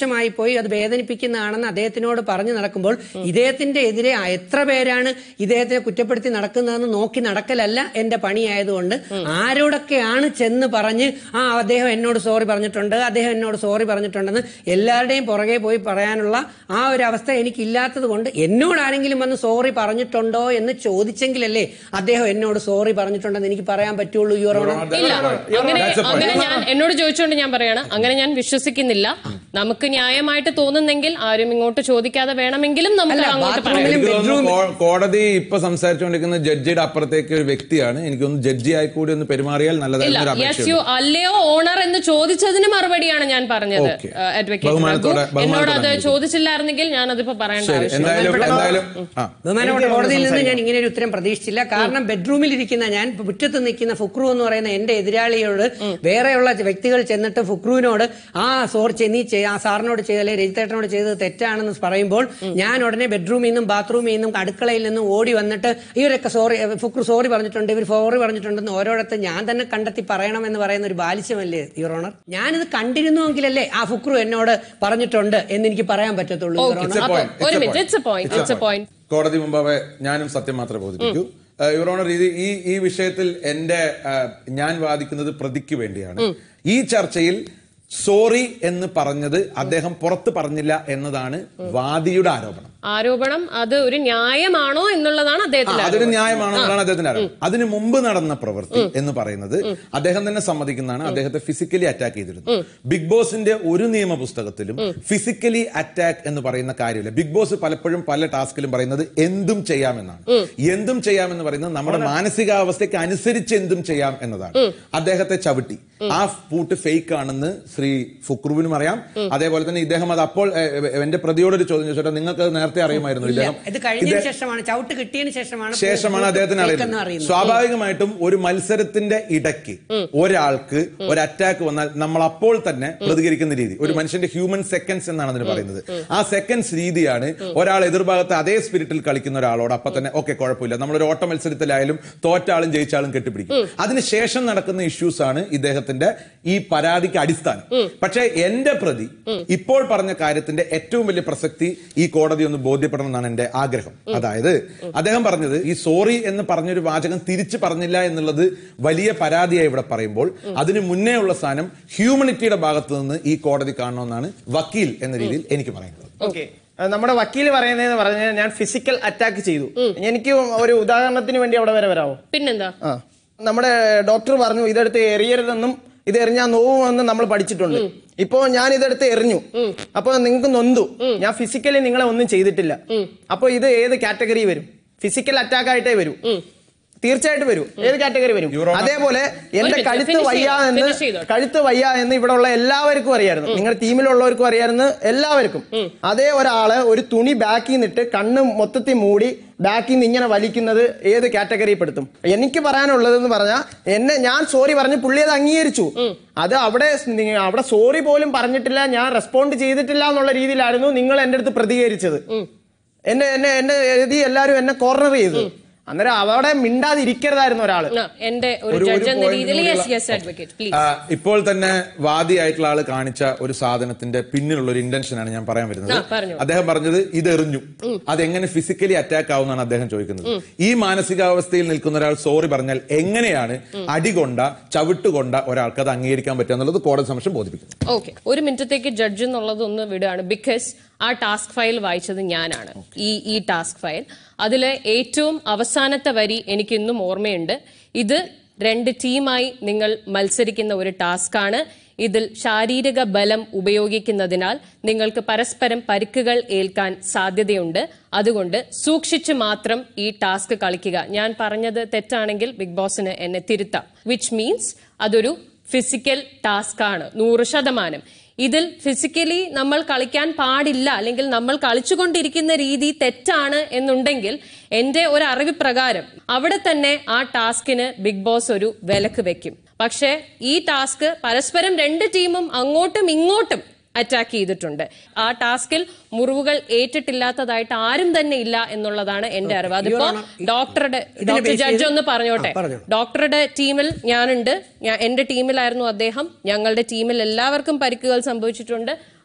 പോയി അത് വേദനിപ്പിക്കുന്നതാണെന്ന് അദ്ദേഹത്തിനോട് പറഞ്ഞു നടക്കുമ്പോൾ ഇദ്ദേഹത്തിന്റെ എതിരെ ആ എത്ര പേരാണ് ഇദ്ദേഹത്തെ കുറ്റപ്പെടുത്തി നടക്കുന്നതെന്ന് നോക്കി നടക്കലല്ല എന്റെ പണിയായതുകൊണ്ട് ആരോടൊക്കെയാണ് ചെന്ന് പറഞ്ഞ് ആ അദ്ദേഹം എന്നോട് സോറി പറഞ്ഞിട്ടുണ്ട് അദ്ദേഹം എന്നോട് സോറി പറഞ്ഞിട്ടുണ്ടെന്ന് എല്ലാവരുടെയും പുറകെ പോയി പറയാനുള്ള ആ ഒരു അവസ്ഥ എനിക്കില്ലാത്തത് കൊണ്ട് എന്നോട് ആരെങ്കിലും വന്ന് സോറി പറഞ്ഞിട്ടുണ്ടോ എന്ന് ചോദിച്ചെങ്കിലല്ലേ അദ്ദേഹം എന്നോട് സോറി പറഞ്ഞിട്ടുണ്ടെന്ന് എനിക്ക് പറയാൻ പറ്റുള്ളൂ യുവർ ഓണർ ഇല്ല അങ്ങനെ അങ്ങനെ ഞാൻ എന്നോട് ചോദിച്ചുകൊണ്ട് ഞാൻ പറയാണ് അങ്ങനെ ഞാൻ വിശ്വസിക്കുന്നില്ല നമുക്ക് ന്യായമായിട്ട് തോന്നുന്നെങ്കിൽ ആരും ഇങ്ങോട്ട് ചോദിക്കാതെ വേണമെങ്കിലും നമുക്ക് അങ്ങോട്ട് പറയാം എനിക്ക് തോന്നുന്നു കോ- കോടതി ഇപ്പൊ സംസാരിച്ചുകൊണ്ടിരിക്കുന്ന ജഡ്ജിയുടെ അപ്പുറത്തേക്ക് ഒരു വ്യക്തിയാണ് എനിക്ക് തോന്നുന്നു ജഡ്ജി ആയി കൂടി ഒന്ന് പെരുമാറിയാൽ ഇല്ല നല്ലതായിരുന്നു ഒരു യെസ് അപേക്ഷ യു അല്ലയോ ഓണർ എന്ന് ചോദിച്ചതിന് മറുപടിയാണ് ഞാൻ പറഞ്ഞത് Okay. അഡ്വക്കേറ്റ് ബഹുമാനത്തോടെ- എന്നോട് അത് ബഹുമാനത്തോടെ ചോദിച്ചില്ലായിരുന്നെങ്കിൽ ഞാൻ അതിപ്പോ പറയേണ്ട ശരി ആവശ്യം എന്തായാലും എന്തായാലും ആ ബഹുമാനപ്പെട്ട കോടതിയിൽ നിന്ന് ഞാൻ ഇങ്ങനെ ഒരു ഉത്തരം പ്രതീക്ഷിച്ചില്ല കാരണം ബെഡ്റൂമിൽ ഇരിക്കുന്ന ഞാൻ മുറ്റത്ത് നിൽക്കുന്ന ഫുക്രു എന്ന് പറയുന്ന എന്റെ എതിരാളിയോട് വേറെയുള്ള വ്യക്തികൾ ചെന്നിട്ട് ഫുക്രുവിനോട് ആ സോറി നീ ചെയ്- ആ സാറിനോട് ചെയ്തല്ലേ രജിത്തേട്ടനോട് ചെയ്തത് തെറ്റാണെന്ന് പറയുമ്പോൾ ഞാൻ ഉടനെ ബെഡ്റൂമിൽ നിന്നും ബാത്റൂമിൽ നിന്നും അടുക്കളയിൽ നിന്നും ഓടി വന്നിട്ട് ഇവരൊക്കെ സോറി ഫുക്രു സോറി പറഞ്ഞിട്ടുണ്ട് ഇവർ സോറി പറഞ്ഞിട്ടുണ്ടെന്ന് ഓരോടത്ത് ഞാൻ തന്നെ കണ്ടെത്തി പറയണമെന്ന് പറയുന്ന ഒരു ബാലിശ്യമല്ലേ യുവർ ഓണർ ഞാനിത് കണ്ടിരുന്നുവെങ്കിലല്ലേ ആ ഫുക്രു എന്നോട് പറഞ്ഞിട്ടുണ്ട് എന്ന് എനിക്ക് പറയാൻ പറ്റത്തുള്ളൂ your It's a owner point. It's ഒരു a minute point. It's A point It's a it's A point. Point കോടതി മുമ്പാകെ ഞാനും സത്യം മാത്രമേ ബോധിപ്പിക്കൂ യുവർ ഓണർ ഇത് ഈ ഈ വിഷയത്തിൽ എന്റെ ആ, ഞാൻ വാദിക്കുന്നത് പ്രതിക്ക് വേണ്ടിയാണ് ഈ ചർച്ചയിൽ സോറി എന്ന് പറഞ്ഞത് അദ്ദേഹം പുറത്ത് പറഞ്ഞില്ല എന്നതാണ് വാദിയുടെ ആരോപണം ആരോപണം അത് ഒരു ന്യായമാണോ എന്നുള്ളതാണ് ആ, അദ്ദേഹത്തിന്റെ അതൊരു ആരോപണം. ന്യായമാണെന്നുള്ളതാണ് അദ്ദേഹത്തിന്റെ ആരോപണം അതിന് മുമ്പ് നടന്ന പ്രവൃത്തി എന്ന് പറയുന്നത് അദ്ദേഹം തന്നെ സമ്മതിക്കുന്നതാണ് അദ്ദേഹത്തെ ഫിസിക്കലി അറ്റാക്ക് ചെയ്തിരുന്നു ബിഗ് ബോസിന്റെ ഒരു നിയമ പുസ്തകത്തിലും ഫിസിക്കലി അറ്റാക്ക് എന്ന് പറയുന്ന കാര്യമില്ല ബിഗ് ബോസ് പലപ്പോഴും പല ടാസ്കിലും പറയുന്നത് എന്തും ചെയ്യാമെന്നാണ് എന്തും ചെയ്യാമെന്ന് പറയുന്നത് നമ്മുടെ മാനസികാവസ്ഥയ്ക്ക് അനുസരിച്ച് എന്തും ചെയ്യാം എന്നതാണ് അദ്ദേഹത്തെ ചവിട്ടി ആ പൂട്ട് ഫേക്ക് ആണെന്ന് ശ്രീ ഫുക്രുവിനും അറിയാം അതേപോലെ തന്നെ ഇദ്ദേഹം അത് അപ്പോൾ ഏ, ഏ, എന്റെ പ്രതിയോട് ഒരു ചോദ്യം ചോദിച്ചോട്ടെ നിങ്ങൾക്ക് അത് നേരത്തെ അറിയുമായിരുന്നു ഇല്ല ഇദ്ദേഹം ഇത് കഴിഞ്ഞതിന് ഇദ്ദേ- ശേഷമാണ് ചവിട്ട് കിട്ടിയതിന് ശേഷമാണ് ശേഷമാണ് അദ്ദേഹത്തിന് fake എന്ന് അറിയുന്നത് അറിയുന്നത്. സ്വാഭാവികമായിട്ടും ഒരു മത്സരത്തിന്റെ ഇടയ്ക്ക് ഒരാൾക്ക് ഒരു അറ്റാക്ക് വന്നാൽ നമ്മൾ അപ്പോൾ തന്നെ പ്രതികരിക്കുന്ന രീതി ഒരു മനുഷ്യന്റെ ഹ്യൂമൻ സെക്കൻഡ്സ് എന്നാണ് അതിന് പറയുന്നത് ആ സെക്കൻഡ്സ് രീതിയാണ് ഒരാൾ എതിർഭാഗത്ത് അതേ സ്പിരിറ്റിൽ കളിക്കുന്ന ഒരാളോട് അപ്പൊ തന്നെ ഓക്കെ കുഴപ്പമില്ല നമ്മളൊരു ഓട്ട മത്സരത്തിലായാലും തോറ്റാളും ജയിച്ചാളും കെട്ടിപ്പിടിക്കും അതിനുശേഷം നടക്കുന്ന ഇഷ്യൂസ് ആണ് ഇദ്ദേഹത്തിന്റെ ഈ പരാതിക്ക് അടിസ്ഥാനം പക്ഷേ എന്റെ പ്രതി ഇപ്പോൾ പറഞ്ഞ കാര്യത്തിന്റെ ഏറ്റവും വലിയ പ്രസക്തി ഈ കോടതി ഒന്ന് ബോധ്യപ്പെടണം എന്നാണ് എന്റെ ആഗ്രഹം അതായത് അദ്ദേഹം പറഞ്ഞത് ഈ സോറി എന്ന് പറഞ്ഞൊരു വാചകം തിരിച്ചു പറഞ്ഞില്ല എന്നുള്ളത് വലിയ പരാതിയായി ഇവിടെ പറയുമ്പോൾ അതിന് മുന്നേ ഉള്ള സ്ഥാനം ഹ്യൂമനിറ്റിയുടെ ഭാഗത്ത് നിന്ന് ഈ കോടതി കാണണമെന്നാണ് വക്കീൽ എന്ന രീതിയിൽ എനിക്ക് പറയുന്നത് ഓക്കെ നമ്മുടെ വക്കീൽ പറയുന്നതെന്ന് പറഞ്ഞാൽ ഞാൻ ഫിസിക്കൽ അറ്റാക്ക് ചെയ്തു എനിക്ക് ഒരു ഉദാഹരണത്തിന് വേണ്ടി അവിടെ വരെ വരാമോ പിന്നെന്താ ആ നമ്മുടെ ഡോക്ടർ പറഞ്ഞു ഇതെടുത്ത് എറിയരുതെന്നും ഇത് എറിഞ്ഞാൽ നോവുമെന്ന് നമ്മൾ പഠിച്ചിട്ടുണ്ട് ഇപ്പോ ഞാൻ ഇതെടുത്ത് എറിഞ്ഞു അപ്പൊ നിങ്ങൾക്ക് നൊന്തു ഞാൻ ഫിസിക്കലി നിങ്ങളെ ഒന്നും ചെയ്തിട്ടില്ല അപ്പൊ ഇത് ഏത് കാറ്റഗറി വരും ഫിസിക്കൽ അറ്റാക്ക് ആയിട്ടേ വരൂ തീർച്ചയായിട്ടും വരും ഏത് കാറ്റഗറി വരും അതേപോലെ എന്റെ minute, കഴുത്ത് finish വയ്യ ചെയ്തോ, എന്ന് finish ചെയ്തോ. കഴുത്ത് വയ്യ എന്ന് ഇവിടെ ഉള്ള എല്ലാവർക്കും അറിയായിരുന്നു നിങ്ങളുടെ ടീമിലുള്ളവർക്കും അറിയായിരുന്നു എല്ലാവർക്കും അതേ ഒരാള് ഒരു തുണി ബാക്കിൽ നിന്നിട്ട് കണ്ണ് മൊത്തത്തിൽ മൂടി ബാക്കിൽ നിന്ന് ഇങ്ങനെ വലിക്കുന്നത് ഏത് കാറ്റഗറിയിൽ പെടുത്തും എനിക്ക് പറയാനുള്ളതെന്ന് പറഞ്ഞാൽ എന്നെ ഞാൻ സോറി പറഞ്ഞ് പുള്ളി അത് അംഗീകരിച്ചു അത് അവിടെ സ് നി- അവിടെ സോറി പോലും പറഞ്ഞിട്ടില്ല ഞാൻ റെസ്പോണ്ട് ചെയ്തിട്ടില്ല എന്നുള്ള രീതിയിലായിരുന്നു നിങ്ങൾ എൻ്റെ അടുത്ത് പ്രതികരിച്ചത് എന്നെ എന്നെ എന്നെ എഴുതി എല്ലാവരും എന്നെ കോർണർ ചെയ്തു അന്നേരം അവിടെ മിണ്ടാതിരിക്കരുതായിരുന്നു ഒരാള് ആ, എന്റെ ഒരു ഒരു- ഒരു ജഡ്ജ് എന്ന point രീതിയിൽ യെസ് കൂടിയുള്ള- യെസ് അഡ്വക്കേറ്റ് പ്ലീസ് ആ, ഇപ്പോൾ തന്നെ വാദിയായിട്ടുള്ള ആള് കാണിച്ച ഒരു സാധനത്തിന്റെ പിന്നിലുള്ള ഒരു ഇന്റൻഷനാണ് ഞാൻ പറയാൻ വരുന്നത് ആ, പറഞ്ഞോ. അദ്ദേഹം പറഞ്ഞത് ഇത് എറിഞ്ഞു അതെങ്ങനെ ഫിസിക്കലി അറ്റാക്ക് ആവുമെന്നാണ് അദ്ദേഹം ചോദിക്കുന്നത് ഈ മാനസികാവസ്ഥയിൽ നിൽക്കുന്ന ഒരാൾ സോറി പറഞ്ഞാൽ എങ്ങനെയാണ് അടികൊണ്ട ചവിട്ടുകൊണ്ട ഒരാൾക്ക് അത് അംഗീകരിക്കാൻ പറ്റുക എന്നുള്ളത് കോടതി സമക്ഷം ബോധിപ്പിക്കുന്നു ഓക്കെ ഒരു മിനിറ്റത്തേക്ക് ജഡ്ജ് എന്നുള്ളത് ഒന്ന് വിടുകയാണ് ബിക്കോസ് ആ ടാസ്ക് ഫയൽ വായിച്ചത് ഞാനാണ് ഈ ഈ ടാസ്ക് ഫയൽ അതിലെ ഏറ്റവും അവസാനത്തെ വരി എനിക്ക് ഇന്നും ഓർമ്മയുണ്ട് ഇത് രണ്ട് ടീമായി നിങ്ങൾ മത്സരിക്കുന്ന ഒരു ടാസ്കാണ് ഇതിൽ ശാരീരിക ബലം ഉപയോഗിക്കുന്നതിനാൽ നിങ്ങൾക്ക് പരസ്പരം പരിക്കുകൾ ഏൽക്കാൻ സാധ്യതയുണ്ട് അതുകൊണ്ട് സൂക്ഷിച്ച് മാത്രം ഈ ടാസ്ക് കളിക്കുക ഞാൻ പറഞ്ഞത് തെറ്റാണെങ്കിൽ ബിഗ് ബോസിന് എന്നെ തിരുത്താം വിച്ച് മീൻസ് അതൊരു ഫിസിക്കൽ ടാസ്ക് ആണ് നൂറ് ശതമാനം ഇതിൽ ഫിസിക്കലി നമ്മൾ കളിക്കാൻ പാടില്ല അല്ലെങ്കിൽ നമ്മൾ കളിച്ചുകൊണ്ടിരിക്കുന്ന രീതി തെറ്റാണ് എന്നുണ്ടെങ്കിൽ എന്റെ ഒരു അറിവ് പ്രകാരം അവിടെ തന്നെ ആ ടാസ്കിന് ബിഗ് ബോസ് ഒരു വിലക്ക് വെക്കും പക്ഷേ ഈ ടാസ്ക് പരസ്പരം രണ്ട് ടീമും അങ്ങോട്ടും ഇങ്ങോട്ടും അറ്റാക്ക് ചെയ്തിട്ടുണ്ട് ആ ടാസ്കിൽ മുറിവുകൾ ഏറ്റിട്ടില്ലാത്തതായിട്ട് ആരും തന്നെ ഇല്ല എന്നുള്ളതാണ് എന്റെ അറിവ് അതിപ്പോ Your Honor, ഈ- ഡോക്ടറുടെ ഇതിനെ ഡോക്ടർ base ജഡ്ജ് ചെയ്ത് ഒന്ന് പറഞ്ഞോട്ടെ ആ, പറഞ്ഞോളൂ. ഡോക്ടറുടെ ടീമിൽ ഞാനുണ്ട് ഞാൻ എന്റെ ടീമിലായിരുന്നു അദ്ദേഹം ഞങ്ങളുടെ ടീമിൽ എല്ലാവർക്കും പരിക്കുകൾ സംഭവിച്ചിട്ടുണ്ട്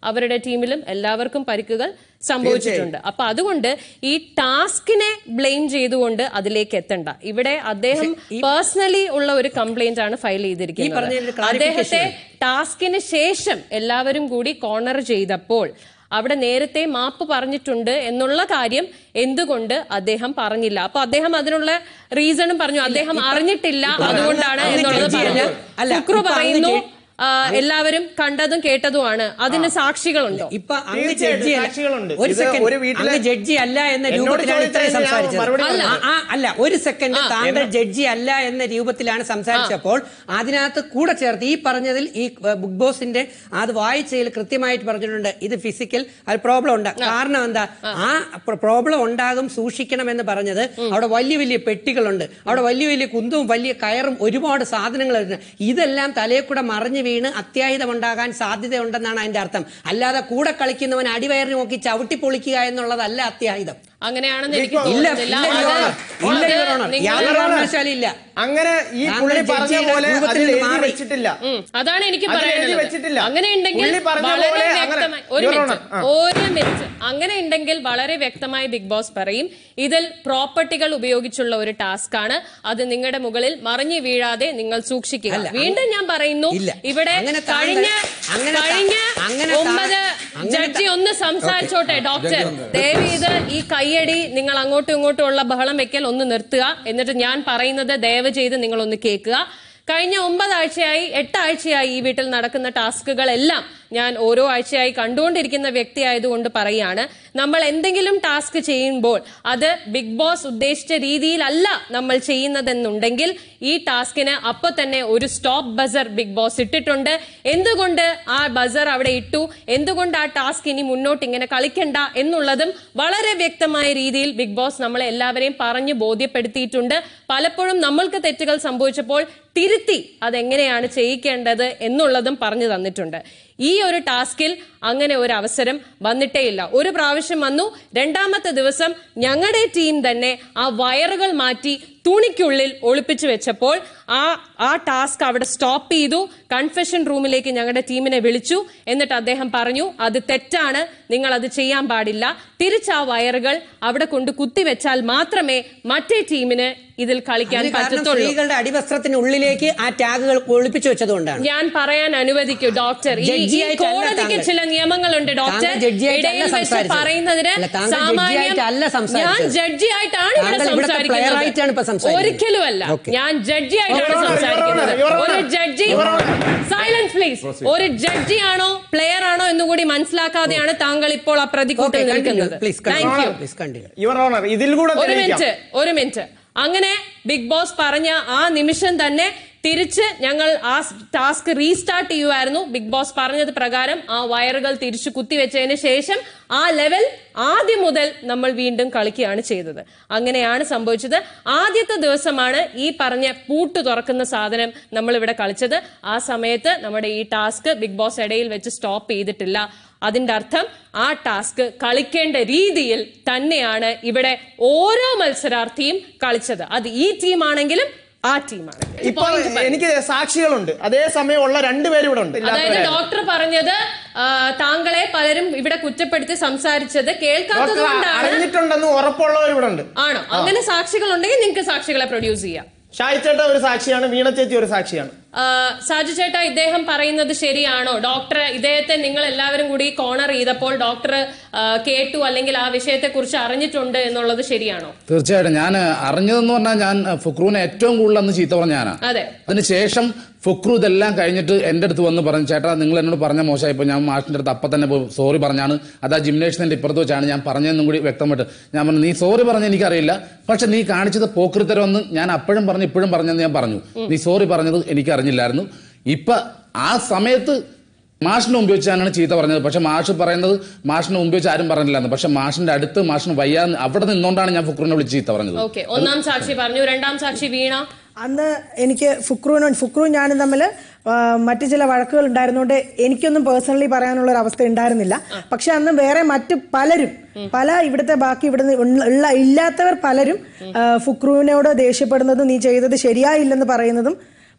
അവരുടെ ടീമിലും എല്ലാവർക്കും പരിക്കുകൾ സംഭവിച്ചിട്ടുണ്ട് അപ്പൊ അതുകൊണ്ട് ഈ ടാസ്കിനെ ബ്ലെയിം ചെയ്തുകൊണ്ട് അതിലേക്ക് എത്തണ്ട ഇവിടെ അദ്ദേഹം പേഴ്സണലി ഉള്ള ഒരു കംപ്ലൈന്റ് ആണ് ഫയൽ ചെയ്തിരിക്കുന്നത് പറഞ്ഞതിന്റെ clarification അദ്ദേഹത്തെ ടാസ്കിന് ശേഷം എല്ലാവരും കൂടി കോർണർ ചെയ്തപ്പോൾ അവിടെ നേരത്തെ മാപ്പ് പറഞ്ഞിട്ടുണ്ട് എന്നുള്ള കാര്യം എന്തുകൊണ്ട് അദ്ദേഹം പറഞ്ഞില്ല അപ്പൊ അദ്ദേഹം അതിനുള്ള റീസണും പറഞ്ഞു അദ്ദേഹം അറിഞ്ഞിട്ടില്ല അതുകൊണ്ടാണ് അങ്ങ് എന്നുള്ളത് ജഡ്ജി പറഞ്ഞു അല്ല. അല്ല, ഫുക്രു ഇപ്പൊ അങ്ങ് പറയുന്നു ജഡ്- ആ, എല്ലാവരും കണ്ടതും കേട്ടതുമാണ് അതിന് സാക്ഷികളുണ്ടോ ഇപ്പൊ അങ്ങ് തീർച്ചയായിട്ടും ജഡ്ജി അല്ല. സാക്ഷികളുണ്ട്. ഒരു ഇത് സെക്കൻഡ് ഒരു വീട്ടിലെ- അങ്ങ് ജഡ്ജി അല്ല എന്ന എന്നോട് രൂപത്തിലാണ് ഇത്രയും ചോദിച്ചാൽ ഞാൻ സംസാരിച്ചത് മറുപടി അല്ല പറയാം. ആ, അല്ല ഒരു സെക്കൻഡ് താങ്കൾ ജഡ്ജി അല്ല എന്ന രൂപത്തിലാണ് സംസാരിച്ചപ്പോൾ അതിനകത്ത് കൂടെ ചേർത്ത് ഈ പറഞ്ഞതിൽ ഈ ഏഹ്, ബിഗ് ബോസിന്റെ അത് വായിച്ചതിൽ കൃത്യമായിട്ട് പറഞ്ഞിട്ടുണ്ട് ഇത് ഫിസിക്കൽ അത് പ്രോബ്ലം ഉണ്ട് കാരണം എന്താ ആ പ്രോബ്ലം ഉണ്ടാകും സൂക്ഷിക്കണം എന്ന് പറഞ്ഞത് അവിടെ വലിയ വലിയ പെട്ടികളുണ്ട് അവിടെ വലിയ വലിയ കുന്തവും വലിയ കയറും ഒരുപാട് സാധനങ്ങളുണ്ട് ഇതെല്ലാം തലയിൽ കൂടെ മറിഞ്ഞു വീണ് അത്യാഹിതം ഉണ്ടാകാൻ സാധ്യതയുണ്ടെന്നാണ് അതിന്റെ അർത്ഥം അല്ലാതെ കൂടെ കളിക്കുന്നവൻ അടിവയറിന് നോക്കി ചവിട്ടി പൊളിക്കുക എന്നുള്ളതല്ല അത്യാഹിതം അങ്ങനെയാണെന്ന് എനിക്ക് ഇല്ല, തോന്നുന്നില്ല ഇല്ല, അത് Your Honor. ഇല്ല, അത് Your Honor. നിങ്ങൾ- യാതൊരു കാരണവശാലും ഇല്ല. അങ്ങനെ ഈ താങ്കൾ പുള്ളി പറഞ്ഞ ജഡ്ജിയുടെ പോലെ രൂപത്തിൽ അതിൽ നിന്ന് എഴുതി മാറി. വെച്ചിട്ടില്ല ഉം, അതാണ് എനിക്ക് അതിൽ എഴുതി പറയാനുള്ളത് വെച്ചിട്ടില്ല. അങ്ങനെ ഉണ്ടെങ്കിൽ പുള്ളി പറഞ്ഞ വളരെ പോലെ അങ്ങനെ- വ്യക്തമായി ഒരു Your മിനിറ്റ് Honor, ആ. ഒരു മിനിറ്റ് അങ്ങനെ ഉണ്ടെങ്കിൽ വളരെ വ്യക്തമായി ബിഗ് ബോസ് പറയും ഇതിൽ പ്രോപ്പർട്ടികൾ ഉപയോഗിച്ചുള്ള ഒരു ടാസ്ക് ആണ് അത് നിങ്ങളുടെ മുകളിൽ മറിഞ്ഞു വീഴാതെ നിങ്ങൾ സൂക്ഷിക്കുക അല്ല, വീണ്ടും ഞാൻ പറയുന്നു ഇല്ല. ഇവിടെ അങ്ങനെ താങ്കൾ- കഴിഞ്ഞ അങ്ങനെ താ- കഴിഞ്ഞ അങ്ങനെ താ- ഒമ്പത് അങ്ങനെ ജഡ്ജി താ- ഒന്ന് സംസാരിച്ചോട്ടെ ഡോക്ടർ ദയവ് ഇത് ഈ കയ്യടി നിങ്ങൾ അങ്ങോട്ടും ഇങ്ങോട്ടും ഉള്ള ബഹളം വെക്കൽ ഒന്ന് നിർത്തുക എന്നിട്ട് ഞാൻ പറയുന്നത് ദയവ് ചെയ്ത് നിങ്ങൾ ഒന്ന് കേൾക്കുക കഴിഞ്ഞ ഒമ്പതാഴ്ചയായി എട്ടാഴ്ചയായി ഈ വീട്ടിൽ നടക്കുന്ന ടാസ്കുകളെല്ലാം ഞാൻ ഓരോ ആഴ്ചയായി കണ്ടുകൊണ്ടിരിക്കുന്ന വ്യക്തിയായതുകൊണ്ട് പറയാണ് നമ്മൾ എന്തെങ്കിലും ടാസ്ക് ചെയ്യുമ്പോൾ അത് ബിഗ് ബോസ് ഉദ്ദേശിച്ച രീതിയിലല്ല നമ്മൾ ചെയ്യുന്നതെന്നുണ്ടെങ്കിൽ ഈ ടാസ്കിന് അപ്പൊ തന്നെ ഒരു സ്റ്റോപ്പ് ബസർ ബിഗ് ബോസ് ഇട്ടിട്ടുണ്ട് എന്തുകൊണ്ട് ആ ബസർ അവിടെ ഇട്ടു എന്തുകൊണ്ട് ആ ടാസ്ക് ഇനി മുന്നോട്ട് ഇങ്ങനെ കളിക്കണ്ട എന്നുള്ളതും വളരെ വ്യക്തമായ രീതിയിൽ ബിഗ് ബോസ് നമ്മളെ എല്ലാവരെയും പറഞ്ഞു ബോധ്യപ്പെടുത്തിയിട്ടുണ്ട് പലപ്പോഴും നമ്മൾക്ക് തെറ്റുകൾ സംഭവിച്ചപ്പോൾ തിരുത്തി അതെങ്ങനെയാണ് ചെയ്യിക്കേണ്ടത് എന്നുള്ളതും പറഞ്ഞു തന്നിട്ടുണ്ട് ഈ ഒരു ടാസ്കിൽ അങ്ങനെ ഒരു അവസരം വന്നിട്ടേയില്ല ഒരു പ്രാവശ്യം വന്നു രണ്ടാമത്തെ ദിവസം ഞങ്ങളുടെ ടീം തന്നെ ആ വയറുകൾ മാറ്റി തുണിക്കുള്ളിൽ ഒളിപ്പിച്ചു വെച്ചപ്പോൾ ആ ആ ടാസ്ക് അവിടെ സ്റ്റോപ്പ് ചെയ്തു കൺഫെഷൻ റൂമിലേക്ക് ഞങ്ങളുടെ ടീമിനെ വിളിച്ചു എന്നിട്ട് അദ്ദേഹം പറഞ്ഞു അത് തെറ്റാണ് നിങ്ങൾ അത് ചെയ്യാൻ പാടില്ല തിരിച്ച് ആ വയറുകൾ അവിടെ കൊണ്ട് കുത്തിവെച്ചാൽ മാത്രമേ മറ്റേ ടീമിന് ഇതിൽ കളിക്കാൻ അതിന് കാരണം പറ്റത്തുള്ളൂ സ്ത്രീകളുടെ അടിവസ്ത്രത്തിനുള്ളിലേക്ക് ആ ടാഗുകൾ ഒളിപ്പിച്ചു വെച്ചതുകൊണ്ടാണ് ഞാൻ പറയാൻ അനുവദിക്കൂ ഡോക്ടർ ഈ- ഈ ജഡ്ജിയായിട്ടല്ല കോടതിക്ക് താങ്കൾ. ചില നിയമങ്ങളുണ്ട് ഡോക്ടർ താങ്കൾ ജഡ്ജിയായിട്ടല്ല ഇടയിൽ വെച്ച് സംസാരിച്ചത്. പറയുന്നതിന് അല്ല, താങ്കൾ സാമാന്യം ജഡ്ജിയായിട്ടല്ല ഞാൻ സംസാരിച്ചത്. ജഡ്ജി ആയിട്ടാണ് ഇവിടെ താങ്കൾ ഇവിടുത്തെ player ആയിട്ടാണ് ഇപ്പൊ സംസാരിക്കുന്നത് സംസാരിക്കുന്നത്. ഒരിക്കലും അല്ല Okay. ഞാൻ ജഡ്ജി ആയിട്ടാണ് Your Honor, Your സംസാരിക്കുന്നത് Honor, Your ഒരു Honor. Judge Your Honor. Silence please ഒരു ജഡ്ജി ആണോ പ്ലെയർ ആണോ എന്നുകൂടി മനസ്സിലാക്കാതെയാണ് താങ്കൾ ഇപ്പോൾ ആ പ്രതികൂട്ടിൽ Okay, continue. നിൽക്കുന്നത് Please, thank you continue. Please, continue. Your honour ഇതിൽ കൂടെ ഒരു തെളിയിക്കാം. മിനിറ്റ് ഒരു മിനിറ്റ് അങ്ങനെ ബിഗ് ബോസ് പറഞ്ഞ ആ നിമിഷം തന്നെ തിരിച്ച് ഞങ്ങൾ ആ ടാസ്ക് റീസ്റ്റാർട്ട് ചെയ്യുമായിരുന്നു ബിഗ് ബോസ് പറഞ്ഞത് പ്രകാരം ആ വയറുകൾ തിരിച്ചു കുത്തിവെച്ചതിന് ശേഷം ആ ലെവൽ ആദ്യം മുതൽ നമ്മൾ വീണ്ടും കളിക്കുകയാണ് ചെയ്തത് അങ്ങനെയാണ് സംഭവിച്ചത് ആദ്യത്തെ ദിവസമാണ് ഈ പറഞ്ഞ പൂട്ട് തുറക്കുന്ന സാധനം നമ്മൾ ഇവിടെ കളിച്ചത് ആ സമയത്ത് നമ്മുടെ ഈ ടാസ്ക് ബിഗ് ബോസ് ഇടയിൽ വെച്ച് സ്റ്റോപ്പ് ചെയ്തിട്ടില്ല അതിന്റെ അർത്ഥം ആ ടാസ്ക് കളിക്കേണ്ട രീതിയിൽ തന്നെയാണ് ഇവിടെ ഓരോ മത്സരാർത്ഥിയും കളിച്ചത് അത് ഈ ടീമാണെങ്കിലും ആ ടീമാണെങ്കിലും ഇപ്പൊ എനിക്ക് സാക്ഷികളുണ്ട് അതേ സമയം ഉള്ള രണ്ടുപേരും ഇവിടെ ഉണ്ട് അതായത് ഇല്ലാത്തവരാരും. ഡോക്ടർ പറഞ്ഞത് ആ, താങ്കളെ പലരും ഇവിടെ കുറ്റപ്പെടുത്തി സംസാരിച്ചത് കേൾക്കാത്തത് ഡോക്ടർ കൊണ്ടാണ് അറിഞ്ഞിട്ടുണ്ടെന്ന് ഉറപ്പുള്ളവർ ഇവിടെ ഉണ്ട് ആണോ അങ്ങനെ സാക്ഷികൾ ഉണ്ടെങ്കിൽ നിങ്ങൾക്ക് സാക്ഷികളെ പ്രൊഡ്യൂസ് ചെയ്യാം ഷായിച്ചേട്ട ഒരു സാക്ഷിയാണ് വീണ ചേച്ചി ഒരു സാക്ഷിയാണ് ആ, സാജു ചേട്ടാ ഇദ്ദേഹം പറയുന്നത് ശരിയാണോ ഡോക്ടർ ഇദ്ദേഹത്തെ നിങ്ങൾ എല്ലാവരും കൂടി കോണർ ചെയ്തപ്പോൾ ഡോക്ടർ ആ, കേട്ടു അല്ലെങ്കിൽ ആ വിഷയത്തെ കുറിച്ച് അറിഞ്ഞിട്ടുണ്ട് എന്നുള്ളത് ശരിയാണോ തീർച്ചയായിട്ടും ഞാൻ അറിഞ്ഞതെന്ന് പറഞ്ഞാൽ ഞാൻ ഫുക്രൂനെ ഏറ്റവും കൂടുതൽ അന്ന് ചീത്ത പറഞ്ഞ ഞാനാ അതെ അതിനുശേഷം ഫുക്രു ഇതെല്ലാം കഴിഞ്ഞിട്ട് എൻ്റെ അടുത്ത് വന്ന് പറഞ്ഞു ചേട്ടാ നിങ്ങൾ എന്നോട് പറഞ്ഞ മോശമായിപ്പോൾ ഞാൻ മാഷിൻ്റെ അടുത്ത് അപ്പം തന്നെ പോയി സോറി പറഞ്ഞാണ് അത് ആ ജിംനേഷ്യത്തിൻ്റെ ഇപ്പുറത്ത് വെച്ചാണ് ഞാൻ പറഞ്ഞതെന്നും കൂടി വ്യക്തമായിട്ട് ഞാൻ പറഞ്ഞു നീ സോറി പറഞ്ഞ എനിക്കറിയില്ല പക്ഷെ നീ കാണിച്ചത് പോക്കൃത്തരമെന്ന് ഞാൻ അപ്പോഴും പറഞ്ഞു ഇപ്പോഴും പറഞ്ഞെന്ന് ഞാൻ പറഞ്ഞു നീ സോറി പറഞ്ഞത് എനിക്കറിഞ്ഞില്ലായിരുന്നു ഇപ്പം ആ സമയത്ത് മാഷിന് മുമ്പ് വെച്ചാണ് ചീത്ത പറഞ്ഞത് പക്ഷെ മാഷ് പറയുന്നത് മാഷിന് മുമ്പ് വെച്ച് ആരും പറഞ്ഞില്ലായിരുന്നു പക്ഷെ മാഷിന്റെ അടുത്ത് മാഷിന് വയ്യാന്ന് അവിടെ നിന്നുകൊണ്ടാണ് ഞാൻ ഫുക്രുവിനെ വിളിച്ച് ചീത്ത പറഞ്ഞത് ഓക്കെ ഒന്നാം സാക്ഷി പറഞ്ഞു രണ്ടാം സാക്ഷി വീണ അന്ന് എനിക്ക് ഫുക്രുവിനും ഫുക്രുവും ഞാനും തമ്മിൽ മറ്റു ചില വഴക്കുകൾ ഉണ്ടായിരുന്നുകൊണ്ട് എനിക്കൊന്നും പേഴ്സണലി പറയാനുള്ള ഒരു അവസ്ഥ ഉണ്ടായിരുന്നില്ല പക്ഷെ അന്ന് വേറെ മറ്റു പലരും പല ഇവിടുത്തെ ബാക്കി ഇവിടുന്ന് ഉള്ള- ഉള്ള ഇല്ലാത്തവർ പലരും ആ, ഫുക്രുവിനോട് ദേഷ്യപ്പെടുന്നതും നീ ചെയ്തത് ശരിയായില്ലെന്ന് പറയുന്നതും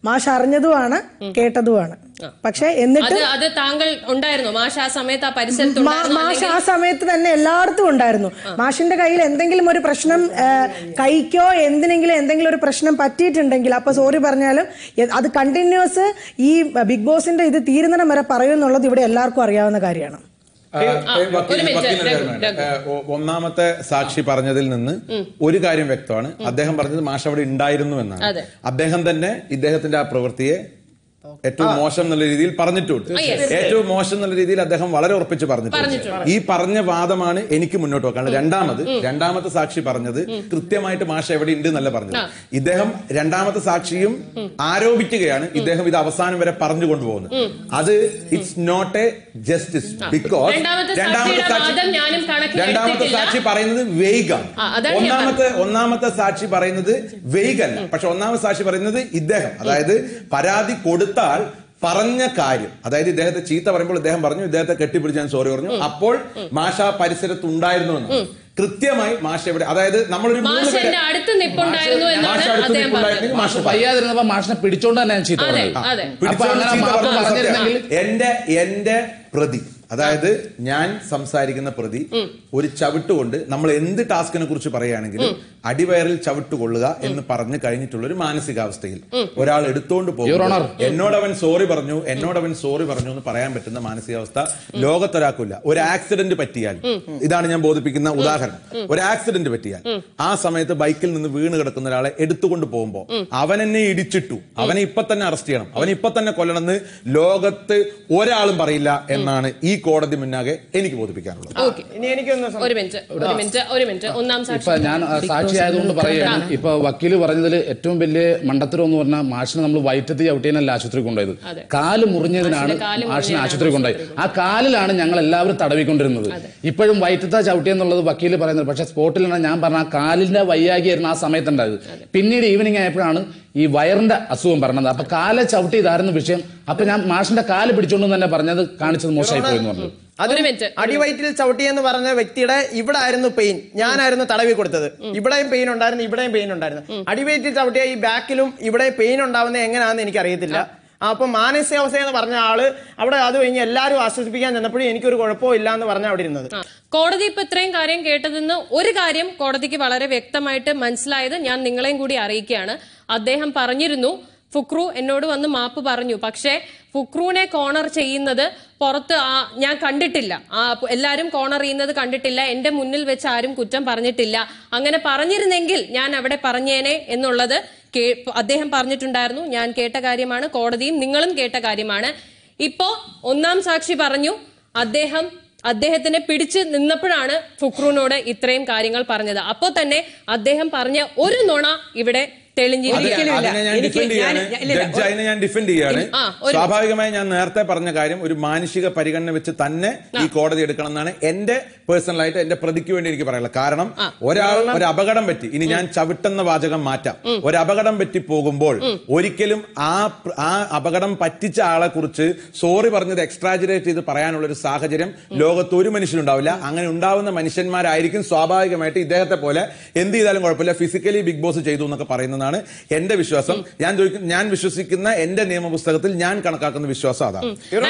മാഷ് അറിഞ്ഞതുമാണ് കേട്ടതുമാണ് പക്ഷെ എന്നിട്ട് അത് അത് താങ്കൾ ഉണ്ടായിരുന്നോ മാഷ് ആ സമയത്ത് ആ പരിസരത്ത് മാ- മാഷ് ആ സമയത്ത് തന്നെ എല്ലായിടത്തും ഉണ്ടായിരുന്നു മാഷിന്റെ കയ്യിൽ എന്തെങ്കിലും ഒരു പ്രശ്നം ആ, കൈക്കോ എന്തിനെങ്കിലും എന്തെങ്കിലും ഒരു പ്രശ്നം പറ്റിയിട്ടുണ്ടെങ്കിൽ അപ്പൊ സോറി പറഞ്ഞാലും എ- അത് കണ്ടിന്യൂസ് ഈ ബിഗ് ബോസിന്റെ ഇത് തീരുന്നിടം വരെ പറയുമെന്നുള്ളത് ഇവിടെ എല്ലാവർക്കും അറിയാവുന്ന കാര്യമാണ് ആ, ഏ, വക്കീൽ- വക്കീലിന് ഒരു കാര്യം വേണം. ഏ, ഒ- ഒന്നാമത്തെ സാക്ഷി പറഞ്ഞതിൽ നിന്ന് ഒരു കാര്യം വ്യക്തമാണ് അദ്ദേഹം പറഞ്ഞത് മാഷ് അവിടെ ഉണ്ടായിരുന്നു എന്നാണ് അതെ. അദ്ദേഹം തന്നെ ഇദ്ദേഹത്തിന്റെ ആ പ്രവൃത്തിയെ ഏറ്റവും മോശം എന്നുള്ള രീതിയിൽ പറഞ്ഞിട്ടുണ്ട് ആ, yes. ഏറ്റവും മോശം എന്നുള്ള രീതിയിൽ അദ്ദേഹം വളരെ ഉറപ്പിച്ച് പറഞ്ഞിട്ടുണ്ട് പറഞ്ഞിട്ടുണ്ട്. ഈ പറഞ്ഞ വാദമാണ് എനിക്ക് മുന്നോട്ട് വെക്കാനുള്ളത് രണ്ടാമത് രണ്ടാമത്തെ സാക്ഷി പറഞ്ഞത് കൃത്യമായിട്ട് മാഷ എവിടെ ഉണ്ട് എന്നല്ല പറഞ്ഞത് ആ. ഇദ്ദേഹം രണ്ടാമത്തെ സാക്ഷിയും ആരോപിക്കുകയാണ് ഇദ്ദേഹം ഇത് അവസാനം വരെ പറഞ്ഞു കൊണ്ടുപോകുന്നത് അത് it's not a justice because രണ്ടാമത്തെ സാക്ഷിയുടെ വാദം ഞാനും കണക്കിൽ രണ്ടാമത്തെ എടുത്തിട്ടില്ല. സാക്ഷി പറയുന്നത് വെയ്ഗാണ് ആ, അതാണ് ഞാൻ ഒന്നാമത്തെ ഒന്നാമത്തെ സാക്ഷി പറയുന്നത് വെയ്ഗല്ല പക്ഷെ ഒന്നാമത്തെ സാക്ഷി പറയുന്നത് ഇദ്ദേഹം അതായത് പരാതി കൊടുത്താൽ പറഞ്ഞ കാര്യം അതായത് ഇദ്ദേഹത്തെ ചീത്ത പറയുമ്പോൾ ഇദ്ദേഹം പറഞ്ഞു ഇദ്ദേഹത്തെ കെട്ടിപ്പിടിച്ച് ഞാൻ സോറി പറഞ്ഞു അപ്പോൾ മാഷ ആ പരിസരത്ത് ഉണ്ടായിരുന്നു എന്ന് കൃത്യമായി മാഷ എവിടെ അതായത് നമ്മളൊരു മൂന്ന് മാഷ് പേരെ എന്റെ അടുത്ത് നിപ്പുണ്ടായിരുന്നു മാഷ് എന്നാണ് അടുത്ത് അദ്ദേഹം നിൽപ്പുണ്ടായിരുന്നെങ്കിൽ പറഞ്ഞത് മാഷ് പറയും. വയ്യാതിരുന്നപ്പോ മാഷിനെ പിടിച്ചോണ്ട് തന്നെ ഞാൻ ചീത്ത അതെ, പറഞ്ഞത്. അതെ. അപ്പൊ പിടിച്ചോണ്ട് അങ്ങനെ ചീത്ത മാപ്പ് പറഞ്ഞത് പറഞ്ഞിരുന്നെങ്കിൽ സത്യമാണ്. എന്റെ എന്റെ പ്രതി അതായത് ഞാൻ സംസാരിക്കുന്ന പ്രതി ഒരു ചവിട്ട് കൊണ്ട് നമ്മൾ എന്ത് ടാസ്കിനെ കുറിച്ച് പറയുകയാണെങ്കിലും അടിവയറിൽ ചവിട്ട് കൊള്ളുക എന്ന് പറഞ്ഞു കഴിഞ്ഞിട്ടുള്ള ഒരു മാനസികാവസ്ഥയിൽ ഒരാൾ എടുത്തോണ്ട് Your പോകും Honor. എന്നോടവൻ സോറി പറഞ്ഞു എന്നോടവൻ സോറി പറഞ്ഞു എന്ന് പറയാൻ പറ്റുന്ന മാനസികാവസ്ഥ ലോകത്തൊരാക്കില്ല ഒരു ആക്സിഡന്റ് പറ്റിയാൽ ഇതാണ് ഞാൻ ബോധിപ്പിക്കുന്ന ഉദാഹരണം ഒരു ആക്സിഡന്റ് പറ്റിയാൽ ആ സമയത്ത് ബൈക്കിൽ നിന്ന് വീണ് കിടക്കുന്ന ഒരാളെ എടുത്തുകൊണ്ട് പോകുമ്പോൾ അവൻ എന്നെ ഇടിച്ചിട്ടു അവനെ ഇപ്പൊ തന്നെ അറസ്റ്റ് ചെയ്യണം അവനെ ഇപ്പൊ തന്നെ കൊല്ലണമെന്ന് ലോകത്ത് ഒരാളും പറയില്ല എന്നാണ് ഈ കോടതി മുന്നാകെ എനിക്ക് ബോധിപ്പിക്കാനുള്ളത് ഓക്കെ ഇനി എനിക്കൊന്ന് സം- ഒരു മിനിറ്റ് ഒരു മിനിറ്റ് ഒരു മിനിറ്റ് ഒന്നാം ഇപ്പൊ സാക്ഷി ഞാൻ ആ, സാക്ഷി ആയതുകൊണ്ട് പറയുകയാണ് ഇപ്പൊ വക്കീല് പറഞ്ഞതിൽ ഏറ്റവും വലിയ മണ്ടത്തരം എന്ന് പറഞ്ഞാൽ മാഷിനെ നമ്മൾ വയറ്റത്തി ചവിട്ടിയനല്ല ആശുപത്രി കൊണ്ടുപോയത് അതെ. കാല് മുറിഞ്ഞതിനാണ് മാഷിന്റെ കാല് മാഷിനെ മുറിഞ്ഞതിനാണ് ആശുപത്രി കൊണ്ടുപോയി ആ കാലിലാണ് ഞങ്ങൾ എല്ലാവരും തടവിക്കൊണ്ടിരുന്നത് ഇപ്പോഴും വയറ്റത്ത ചവിട്ടിയെന്നുള്ളത് വക്കീല് പറയുന്നത് പക്ഷെ സ്പോട്ടിലാണ് ഞാൻ പറഞ്ഞ ആ കാലിന്റെ വയ്യാകിയായിരുന്നു ആ സമയത്തുണ്ടായത് പിന്നീട് ഈവനിങ് ആയപ്പോഴാണ് ഈ വയറിന്റെ അസുഖം പറഞ്ഞത് അപ്പൊ കാലെ ചവിട്ടി ഇതായിരുന്നു വിഷയം അപ്പൊ ഞാൻ മാഷിന്റെ കാല് പിടിച്ചോണ്ട് തന്നെ പറഞ്ഞത് കാണിച്ചത് മോശമായി പോയി എന്ന് പറഞ്ഞു അത് അടിവയറ്റിൽ ചവിട്ടിയെന്ന് പറഞ്ഞ വ്യക്തിയുടെ ഇവിടെ ആയിരുന്നു പെയിൻ ഞാനായിരുന്നു തടവി കൊടുത്തത് ഇവിടെയും പെയിൻ ഉണ്ടായിരുന്നു ഇവിടെയും പെയിൻ ഉണ്ടായിരുന്നു അടിവയറ്റിൽ ചവിട്ടിയ ഈ ബാക്കിലും ഇവിടെ പെയിൻ ഉണ്ടാവുന്നത് എങ്ങനെയാണെന്ന് എനിക്ക് അറിയത്തില്ല അപ്പൊ മാനസികാവസ്ഥ എന്ന് പറഞ്ഞ ആള് അവിടെ അത് കഴിഞ്ഞ് എല്ലാവരും ആശ്വസിപ്പിക്കാൻ ചെന്നപ്പോഴും എനിക്കൊരു കുഴപ്പവും ഇല്ല എന്ന് പറഞ്ഞ അവിടെ ഇരുന്നത് കോടതി ഇപ്പൊ ഇത്രയും കാര്യം കേട്ടതെന്ന് ഒരു കാര്യം കോടതിക്ക് വളരെ വ്യക്തമായിട്ട് മനസ്സിലായത് ഞാൻ നിങ്ങളെയും കൂടി അറിയിക്കുകയാണ് അദ്ദേഹം പറഞ്ഞിരുന്നു ഫുക്രു എന്നോട് വന്ന് മാപ്പ് പറഞ്ഞു പക്ഷേ ഫുക്രുവിനെ കോണർ ചെയ്യുന്നത് പുറത്ത് ആ ഞാൻ കണ്ടിട്ടില്ല ആ പ് എല്ലാവരും കോണർ ചെയ്യുന്നത് കണ്ടിട്ടില്ല എന്റെ മുന്നിൽ വെച്ച് ആരും കുറ്റം പറഞ്ഞിട്ടില്ല അങ്ങനെ പറഞ്ഞിരുന്നെങ്കിൽ ഞാൻ അവിടെ പറഞ്ഞേനെ എന്നുള്ളത് കേ- അദ്ദേഹം പറഞ്ഞിട്ടുണ്ടായിരുന്നു ഞാൻ കേട്ട കാര്യമാണ് കോടതിയും നിങ്ങളും കേട്ട കാര്യമാണ് ഇപ്പോ ഒന്നാം സാക്ഷി പറഞ്ഞു അദ്ദേഹം അദ്ദേഹത്തിനെ പിടിച്ച് നിന്നപ്പോഴാണ് ഫുക്രുവിനോട് ഇത്രയും കാര്യങ്ങൾ പറഞ്ഞത് അപ്പോൾ തന്നെ അദ്ദേഹം പറഞ്ഞ ഒരു നുണ ഇവിടെ തെളിഞ്ഞിരിക്കുകയാണ് അതിനെ ഞാൻ ഡിഫെൻഡ് ചെയ്യാണ് ജഡ്ജ് അതിനെ ഞാൻ ഡിഫെൻഡ് ചെയ്യാണ് ആ, ഒരു സ്വാഭാവികമായി ഞാൻ നേരത്തെ പറഞ്ഞ കാര്യം ഒരു മാനുഷിക പരിഗണന വെച്ച് തന്നെ ഈ കോടതി എടുക്കണം എന്നാണ് എന്റെ പേഴ്സണൽ ആയിട്ട് എന്റെ പ്രതിക്ക് വേണ്ടി എനിക്ക് പറയാനുള്ളത് കാരണം ഒരാൾ ഒരു അപകടം പറ്റി ഇനി ഞാൻ ചവിട്ടെന്ന വാചകം മാറ്റാം ഒരു അപകടം പറ്റി പോകുമ്പോൾ ഒരിക്കലും ആ പ്ര- ആ അപകടം പറ്റിച്ച ആളെ കുറിച്ച് സോറി പറഞ്ഞത് എക്സ്ട്രാജുറേറ്റ് ചെയ്ത് പറയാനുള്ള ഒരു സാഹചര്യം ലോകത്ത് ഒരു മനുഷ്യനുണ്ടാവില്ല അങ്ങനെ ഉണ്ടാവുന്ന മനുഷ്യന്മാരായിരിക്കും സ്വാഭാവികമായിട്ട് ഇദ്ദേഹത്തെ പോലെ എന്ത് ചെയ്താലും കുഴപ്പമില്ല ഫിസിക്കലി ബിഗ് ബോസ് ചെയ്തു എന്നൊക്കെ പറയുന്നതാണ് എന്റെ വിശ്വാസം ഞാൻ ചോദിക്കുന്ന ഞാൻ വിശ്വസിക്കുന്ന എന്റെ നിയമപുസ്തകത്തിൽ ഞാൻ കണക്കാക്കുന്ന വിശ്വാസം അതാണ്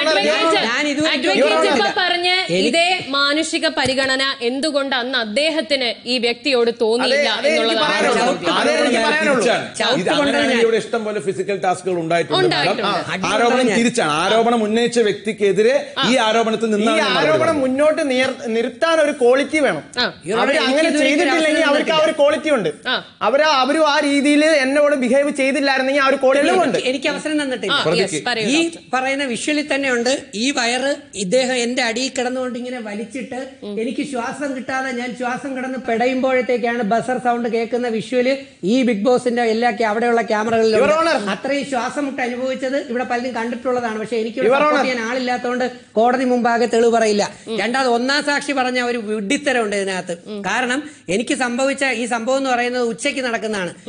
ഞാൻ ഇതുവരെ അഡ്വക്കേറ്റ് ഇപ്പൊ പറഞ്ഞ എനിക്ക് ഇതേ മാനുഷിക പരിഗണന എന്തുകൊണ്ട് അന്ന് അദ്ദേഹത്തിന് ഈ വ്യക്തിയോട് തോന്നിയില്ല അതെ, എനിക്ക് എന്നുള്ളതാണ് പറയാനുള്ളത്. ചോദ്യം. അതെ, എനിക്ക് ഞാൻ പറയാനുള്ളൂ. തിരിച്ചാണ്. ചവിട്ട് ഇത് കൊണ്ടുവരാൻ അങ്ങനെയാണെങ്കിൽ ഞാൻ- ഇവിടെ ഇഷ്ടം പോലെ ഫിസിക്കൽ ടാസ്കുകൾ ഉണ്ടായിട്ടുണ്ട് ഉണ്ടായിട്ടുണ്ട്. മാഡം. ആ. ആരോപണം ഞാൻ- തിരിച്ചാണ് ആരോപണം ഉന്നയിച്ച വ്യക്തിക്കെതിരെ ഈ ആരോപണത്തിൽ ഈ നിന്നാണ് ഞാൻ മറുപടി ആരോപണം പറഞ്ഞത്. മുന്നോട്ട് നിർ- നിർത്താൻ ഒരു ക്വാളിറ്റി വേണം ആ. അവർ അങ്ങനെ എനിക്ക് ഇതുവരെ ചെയ്തിട്ടില്ലെങ്കിൽ ഒരു അവർക്ക് ആ ഒരു ക്വാളിറ്റി ഉണ്ട് ആ. അവര് അവരും ആ രീതിയിൽ എന്നോട് ബിഹേവ് ചെയ്തില്ലായിരുന്നെങ്കിൽ ആ ഒരു ക്വാളിറ്റി ഉണ്ട് എനിക്ക് എനിക്ക് അവസരം തന്നിട്ടില്ല ആ, yes, പറയൂ, ഈ ഡോക്ടർ. പറയുന്ന വിഷ്വലിൽ തന്നെ ഉണ്ട് ഈ വയറ് ഇദ്ദേഹം എന്റെ അടിയിൽ കിടന്നുകൊണ്ട് ഇങ്ങനെ വലിച്ചിട്ട് എനിക്ക് ശ്വാസം കിട്ടാതെ ഞാൻ ശ്വാസം കിടന്ന് പെടയുമ്പോഴത്തേക്കാണ് ബസർ സൗണ്ട് കേൾക്കുന്ന വിഷ്വല് ഈ ബിഗ് ബോസിന്റെ എല്ലാ ക്യാ- അവിടെയുള്ള Your ക്യാമറകളിലും Honor. അത്രയും ശ്വാസം മുട്ട് അനുഭവിച്ചത് ഇവിടെ പലരും കണ്ടിട്ടുള്ളതാണ് പക്ഷെ എനിക്ക് Your സപ്പോർട്ട് Honor. ചെയ്യാൻ ആളില്ലാത്തതുകൊണ്ട് കോടതി മുമ്പാകെ തെളിവ് പറയില്ല രണ്ടാമത് ഒന്നാം സാക്ഷി പറഞ്ഞ ഒരു വിഡിത്തരം ഉണ്ട് ഇതിനകത്ത് കാരണം എനിക്ക് സംഭവിച്ച ഈ സംഭവം എന്ന് പറയുന്നത് ഉച്ചയ്ക്ക് നടക്കുന്നതാണ് എന്നെ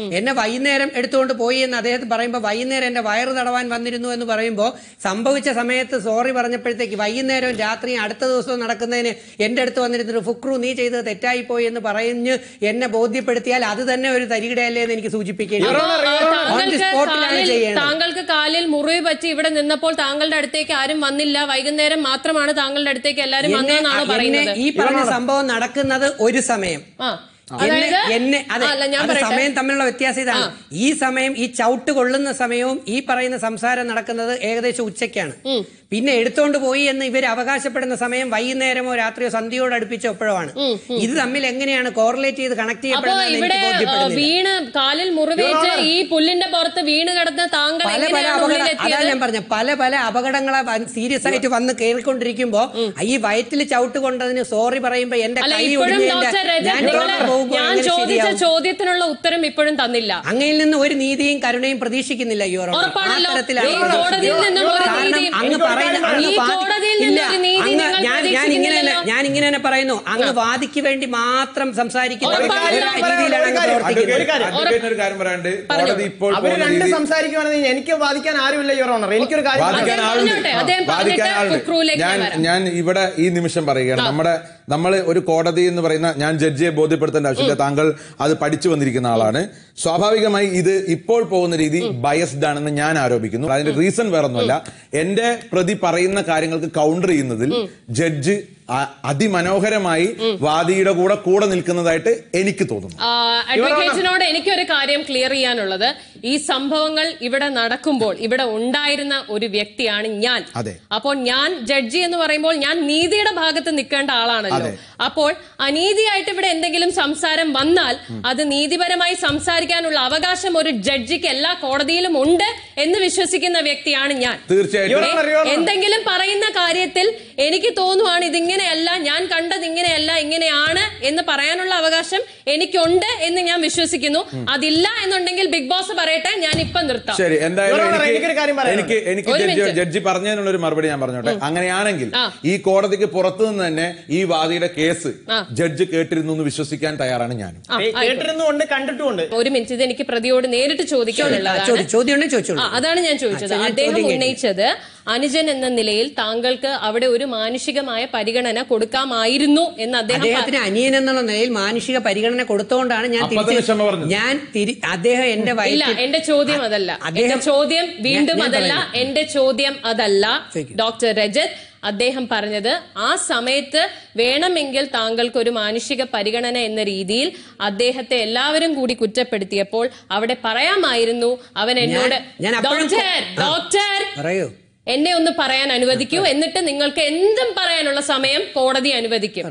വൈകുന്നേരം എടുത്തുകൊണ്ട് പോയി എന്ന് അദ്ദേഹം പറയുമ്പോൾ വൈകുന്നേരം എന്റെ വയറ് തടവാൻ വന്നിരുന്നു എന്ന് പറയുമ്പോൾ സംഭവിച്ച സമയത്ത് സോറി പറഞ്ഞപ്പോഴത്തേക്ക് വൈകുന്നേരവും രാത്രിയും അടുത്ത ദിവസവും നടക്കുന്നതിന് എന്റെ അടുത്ത് വന്നിരുന്നിട്ട് ഫുക്രു നീ ചെയ്തത് തെറ്റായി പോയി എന്ന് പറഞ്ഞ് എന്നെ ബോധ്യപ്പെടുത്തിയാൽ അത് തന്നെ ഒരു തരികിടയല്ലേ എന്ന് എനിക്ക് സൂചിപ്പിക്കേണ്ടി അപ്പോ, വരും. ആ, On the താങ്കൾക്ക് spot-ലാണ് കാലിൽ ചെയ്യേണ്ടത്. താങ്കൾക്ക് കാലിൽ മുറിവ് പറ്റി ഇവിടെ നിന്നപ്പോൾ താങ്കളുടെ അടുത്തേക്ക് ആരും വന്നില്ല വൈകുന്നേരം മാത്രമാണ് താങ്കളുടെ അടുത്തേക്ക് എല്ലാരും എന്നെ- വന്നതെന്നാണ് എന്നെ പറയുന്നത് ഈ പറഞ്ഞ സംഭവം നടക്കുന്നത് ഒരു സമയം ആ എന്നെ അതായത് എന്നെ അതെ അല്ല ഞാൻ അത് പറയട്ടെ സമയം തമ്മിലുള്ള വ്യത്യാസം ഇതാണ് ഈ സമയം ഈ ചവിട്ട് കൊള്ളുന്ന സമയവും ഈ പറയുന്ന സംസാരം നടക്കുന്നത് ഏകദേശം ഉച്ചയ്ക്കാണ് പിന്നെ എടുത്തോണ്ട് പോയി എന്ന് ഇവർ അവകാശപ്പെടുന്ന സമയം വൈകുന്നേരമോ രാത്രിയോ സന്ധ്യയോട് അടുപ്പിച്ചോ എപ്പോഴോ ആണ് ഇത് തമ്മിൽ എങ്ങനെയാണ് കോറിലേറ്റ് ചെയ്ത് കണക്ട് അപ്പോ ചെയ്യപ്പെടുന്നത് ഇവിടെ എനിക്ക് ആ, ബോധ്യപ്പെടുന്നില്ല വീണ് കാലിൽ മുറിവേറ്റ് ഈ പുല്ലിന്റെ പുറത്ത് വീണ് കിടന്ന താങ്കൾ പല പല എങ്ങനെയാണ് അപകട അതാണ് ഉള്ളിലെത്തിയത് ഞാൻ പറഞ്ഞ പല പല അപകടങ്ങളെ സീരിയസ് ആയിട്ട് വന്ന് കയറിക്കൊണ്ടിരിക്കുമ്പോ ഈ വയറ്റിൽ ചവിട്ട് കൊണ്ടതിന് സോറി പറയുമ്പോ എന്റെ അല്ല കൈ ഇപ്പോഴും ഒടിഞ്ഞതിന്റെ ഡോക്ടർ രജത് ഞാൻ നിങ്ങള് ഡോക്ടർ പോകുമ്പോൾ ഞാൻ എങ്ങനെ ചോദിച്ച ശരിയാവും? ചോദ്യത്തിനുള്ള ഉത്തരം ഇപ്പോഴും തന്നില്ല അങ്ങയിൽ നിന്ന് ഒരു നീതിയും കരുണയും പ്രതീക്ഷിക്കുന്നില്ല യുവർ ഓണർ. ഉറപ്പാണല്ലോ. ആ തരത്തിലാണ് ഈ കോടതിയിൽ നിന്നും ഒരു കാരണം നീതിയും- അങ്ങ് പറയുന്ന അങ്ങ് ഈ വാദി- കോടതിയിൽ ഇല്ല, നിന്നും ഒരു നീതി അങ്ങ് നിങ്ങൾ ഞാൻ ഞാൻ ഇങ്ങനെ തന്നെ പ്രതീക്ഷിക്കുന്നില്ലല്ലോ. ഞാൻ ഇങ്ങനെ തന്നെ പറയുന്നു അങ്ങ് വാദിക്ക് വേണ്ടി മാത്രം സംസാരിക്കുന്ന ഒരു ഉറപ്പാണല്ലോ. രീതിയിലാണ് അങ്ങ് പ്രവർത്തിക്കുന്നത് അഡ്വക്കേറ്റിന് ഒരു കാര്യം പറയാണ്ട് കോടതി ഇപ്പോൾ അവര് പോകുന്ന രണ്ട് രീതി സംസാരിക്കുവാണെങ്കിൽ എനിക്ക് വാദിക്കാൻ ആരുമില്ല യുവർ ഓണർ എനിക്കൊരു കാര്യം വാദിക്കാൻ പറയാം. ആളുണ്ട് അദ്ദേഹം വാദിക്കാൻ പറഞ്ഞിട്ട് ആളുണ്ട് ഫുക്രൂലേക്ക് ഞാൻ വരാം. ഞാൻ ഇവിടെ ഈ നിമിഷം പറയുകയാണ് നമ്മുടെ നമ്മൾ ഒരു കോടതി എന്ന് പറയുന്ന ഞാൻ ജഡ്ജിയെ ബോധ്യപ്പെടുത്തേണ്ട ആവശ്യമില്ല താങ്കൾ അത് പഠിച്ചു വന്നിരിക്കുന്ന ആളാണ് സ്വാഭാവികമായി ഇത് ഇപ്പോൾ പോകുന്ന രീതി ബയസ്ഡ് ആണെന്ന് ഞാൻ ആരോപിക്കുന്നു അതിന്റെ റീസൺ വേറൊന്നുമല്ല എന്റെ പ്രതി പറയുന്ന കാര്യങ്ങൾക്ക് കൗണ്ടർ ചെയ്യുന്നതിൽ ജഡ്ജ് അ- അതിമനോഹരമായി വാദിയുടെ കൂടെ കൂടെ നിൽക്കുന്നതായിട്ട് എനിക്ക് തോന്നുന്നു ആ, അഡ്വക്കേറ്റിനോട് എനിക്കൊരു കാര്യം ക്ലിയർ ചെയ്യാനുള്ളത് ഈ സംഭവങ്ങൾ ഇവിടെ നടക്കുമ്പോൾ ഇവിടെ ഉണ്ടായിരുന്ന ഒരു വ്യക്തിയാണ് ഞാൻ അതെ. അപ്പോൾ ഞാൻ ജഡ്ജി എന്ന് പറയുമ്പോൾ ഞാൻ നീതിയുടെ ഭാഗത്ത് നിൽക്കേണ്ട ആളാണല്ലോ അപ്പോൾ അനീതിയായിട്ട് ഇവിടെ എന്തെങ്കിലും സംസാരം വന്നാൽ അത് നീതിപരമായി സംസാരിക്കാനുള്ള അവകാശം ഒരു ജഡ്ജിക്ക് എല്ലാ കോടതിയിലും ഉണ്ട് എന്ന് വിശ്വസിക്കുന്ന വ്യക്തിയാണ് ഞാൻ തീർച്ചയായിട്ടും എ- എന്തെങ്കിലും പറയുന്ന കാര്യത്തിൽ എനിക്ക് തോന്നുവാണ് ഇതിങ്ങനെയല്ല ഞാൻ കണ്ടത് ഇങ്ങനെയല്ല ഇങ്ങനെയാണ് എന്ന് പറയാനുള്ള അവകാശം എനിക്കുണ്ട് എന്ന് ഞാൻ വിശ്വസിക്കുന്നു അതില്ല എന്നുണ്ടെങ്കിൽ ബിഗ് ബോസ് പറയട്ടെ ഞാൻ ഇപ്പൊ നിർത്താം ശരി എന്തായാലും യുവർ ഓണർ, എനിക്ക് എനിക്കൊരു കാര്യം പറയാനുണ്ട്. എനിക്ക് എനിക്ക് ഒരു ജഡ്ജി മിനിറ്റ്. ജഡ്ജി പറഞ്ഞതിനുള്ള ഒരു മറുപടി ഞാൻ പറഞ്ഞോട്ടെ അങ്ങനെയാണെങ്കിൽ ആ. ഈ കോടതിക്ക് പുറത്തു നിന്ന് തന്നെ ഈ വാദിയുടെ കേസ് ആ. ജഡ്ജ് കേട്ടിരുന്നു എന്ന് വിശ്വസിക്കാൻ തയ്യാറാണ് ഞാൻ ആ, ഏ, ആയിക്കോട്ടെ. കേട്ടിരുന്നുകൊണ്ട് കണ്ടിട്ടുമുണ്ട് ഒരു മിനിറ്റ് ഇത് എനിക്ക് പ്രതിയോട് നേരിട്ട് ചോദിക്കാനുള്ളതാണ് ചോദ്യം ചോദ്യം ഉണ്ടെങ്കിൽ ചോദിച്ചോളൂ ആ, അതാണ് ഞാൻ ചോദിച്ചത് ആ, ഞാൻ അദ്ദേഹം ചോദ്യം കേട്ടു. ഉന്നയിച്ചത് അനുജൻ എന്ന നിലയിൽ താങ്കൾക്ക് അവിടെ ഒരു മാനുഷികമായ പരിഗണന കൊടുക്കാമായിരുന്നു എന്ന് അദ്ദേഹം പ- അദ്ദേഹത്തിന് അനിയൻ എന്നുള്ള നിലയിൽ മാനുഷിക പരിഗണന കൊടുത്തോണ്ടാണ് ഞാൻ അപ്പൊ തന്നെ ക്ഷമ തിരിച്ച് പറഞ്ഞത്. ഞാൻ തിരി അദ്ദേഹം എന്റെ ഇല്ല വയറ്റിൽ എന്റെ ചോദ്യം അതല്ല അദ്ദേഹം- എന്റെ ചോദ്യം വീണ്ടും ഞാൻ അതല്ല പറയുന്നു. എന്റെ ചോദ്യം അതല്ല ചോദിക്കൂ. ഡോക്ടർ രജത് അദ്ദേഹം പറഞ്ഞത് ആ സമയത്ത് വേണമെങ്കിൽ താങ്കൾക്ക് ഒരു മാനുഷിക പരിഗണന എന്ന രീതിയിൽ അദ്ദേഹത്തെ എല്ലാവരും കൂടി കുറ്റപ്പെടുത്തിയപ്പോൾ അവിടെ പറയാമായിരുന്നു അവൻ എന്നോട് ഞാൻ അപ്പോഴും- ഡോക്ടർ ആ. ഡോക്ടർ പറയൂ എന്നെ ഒന്ന് പറയാൻ അനുവദിക്കൂ എന്നിട്ട് നിങ്ങൾക്ക് എന്തും പറയാനുള്ള സമയം കോടതി അനുവദിക്കും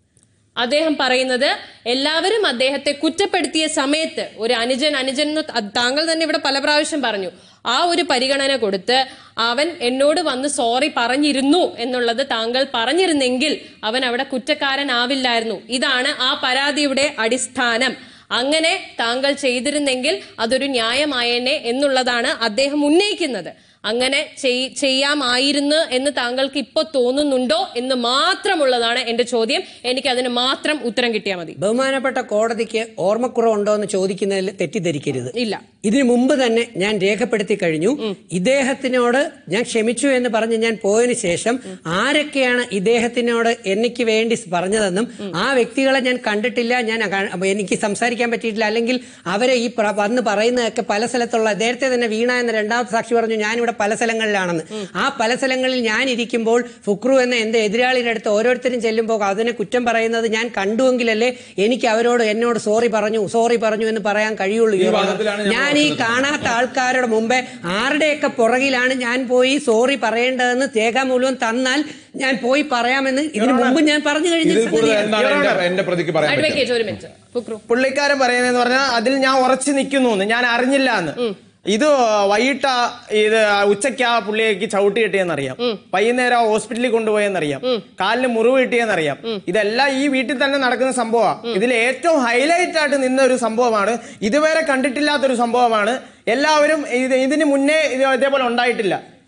അദ്ദേഹം പറയുന്നത് എല്ലാവരും അദ്ദേഹത്തെ കുറ്റപ്പെടുത്തിയ സമയത്ത് ഒരു അനുജൻ അനുജൻ എന്ന് ത- താങ്കൾ തന്നെ ഇവിടെ പല പ്രാവശ്യം പറഞ്ഞു ആ ഒരു പരിഗണന കൊടുത്ത് അവൻ എന്നോട് വന്ന് സോറി പറഞ്ഞിരുന്നു എന്നുള്ളത് താങ്കൾ പറഞ്ഞിരുന്നെങ്കിൽ അവൻ അവിടെ കുറ്റക്കാരനാവില്ലായിരുന്നു ഇതാണ് ആ പരാതിയുടെ അടിസ്ഥാനം അങ്ങനെ താങ്കൾ ചെയ്തിരുന്നെങ്കിൽ അതൊരു ന്യായമായേനെ എന്നുള്ളതാണ് അദ്ദേഹം ഉന്നയിക്കുന്നത് അങ്ങനെ ചെയ്- ചെയ്യാമായിരുന്നു എന്ന് താങ്കൾക്ക് ഇപ്പൊ തോന്നുന്നുണ്ടോ എന്ന് മാത്രമുള്ളതാണ് എന്റെ ചോദ്യം എനിക്ക് അതിന് മാത്രം ഉത്തരം കിട്ടിയാൽ മതി ബഹുമാനപ്പെട്ട കോടതിക്ക് ഓർമ്മക്കുറവുണ്ടോ എന്ന് ചോദിക്കുന്നതിൽ തെറ്റിദ്ധരിക്കരുത് ഇല്ല ഇതിനു മുമ്പ് തന്നെ ഞാൻ രേഖപ്പെടുത്തി കഴിഞ്ഞു ഇദ്ദേഹത്തിനോട് ഞാൻ ക്ഷമിച്ചു എന്ന് പറഞ്ഞ് ഞാൻ പോയതിനു ശേഷം ആരൊക്കെയാണ് ഇദ്ദേഹത്തിനോട് എനിക്ക് വേണ്ടി പറഞ്ഞതെന്നും ആ വ്യക്തികളെ ഞാൻ കണ്ടിട്ടില്ല ഞാൻ ക- എനിക്ക് സംസാരിക്കാൻ പറ്റിയിട്ടില്ല അല്ലെങ്കിൽ അവരെ ഈ പ്ര- വന്ന് പറയുന്നതൊക്കെ പല സ്ഥലത്തുള്ള നേരത്തെ തന്നെ വീണ എന്ന രണ്ടാമത്തെ സാക്ഷി പറഞ്ഞു ഞാനിവിടെ പല സ്ഥലങ്ങളിലാണെന്ന് ആ പല സ്ഥലങ്ങളിൽ ഞാൻ ഇരിക്കുമ്പോൾ ഫുക്രു എന്ന എന്റെ എതിരാളിയുടെ അടുത്ത് ഓരോരുത്തരും ചെല്ലുമ്പോൾ അതിനെ കുറ്റം പറയുന്നത് ഞാൻ കണ്ടുവെങ്കിലല്ലേ എനിക്ക് അവരോട് എന്നോട് സോറി പറഞ്ഞു സോറി പറഞ്ഞു എന്ന് പറയാൻ കഴിയുള്ളൂ ഈ Your Honor. വാദത്തിലാണ് ഞാൻ ഞാൻ ഈ കാണാത്ത ആൾക്കാരുടെ മുമ്പേ ആരുടെയൊക്കെ പുറകിലാണ് ഞാൻ പോയി സോറി പറയേണ്ടതെന്ന് രേഖാമൂലം തന്നാൽ ഞാൻ പോയി പറയാമെന്ന് ഇതിനു മുമ്പ് ഞാൻ പറഞ്ഞു കഴിഞ്ഞ ഇതിൽ കൂടുതൽ സംഗതിയാണ്. എന്താണ് എന്റെ എന്റെ പ്രതിക്ക് പറയാൻ പറ്റുക അഡ്വക്കേറ്റ് ഒരു മിനിറ്റ് ഫുക്രു പുള്ളിക്കാരൻ പറയുന്നതെന്ന് പറഞ്ഞാൽ അതിൽ ഞാൻ ഉറച്ചു നിൽക്കുന്നു എന്ന് ഞാൻ അറിഞ്ഞില്ല എന്ന് ഇത് വൈകിട്ട് ആ ഇത് ഉച്ചയ്ക്ക് ആ പുള്ളിയേക്ക് ചവിട്ടി കിട്ടിയെന്നറിയാം വൈകുന്നേരം ആ ഹോസ്പിറ്റലിൽ കൊണ്ടുപോയെന്നറിയാം കാലിന് മുറിവ് കിട്ടിയെന്നറിയാം ഇതെല്ലാം ഈ വീട്ടിൽ തന്നെ നടക്കുന്ന സംഭവമാണ് ഇതിൽ ഏറ്റവും ഹൈലൈറ്റ് ആയിട്ട് നിന്ന ഒരു സംഭവമാണ് ഇതുവരെ കണ്ടിട്ടില്ലാത്തൊരു സംഭവമാണ് എല്ലാവരും ഇത് ഇതിന് മുന്നേ ഇത് ഇതേപോലെ ഉണ്ടായിട്ടില്ല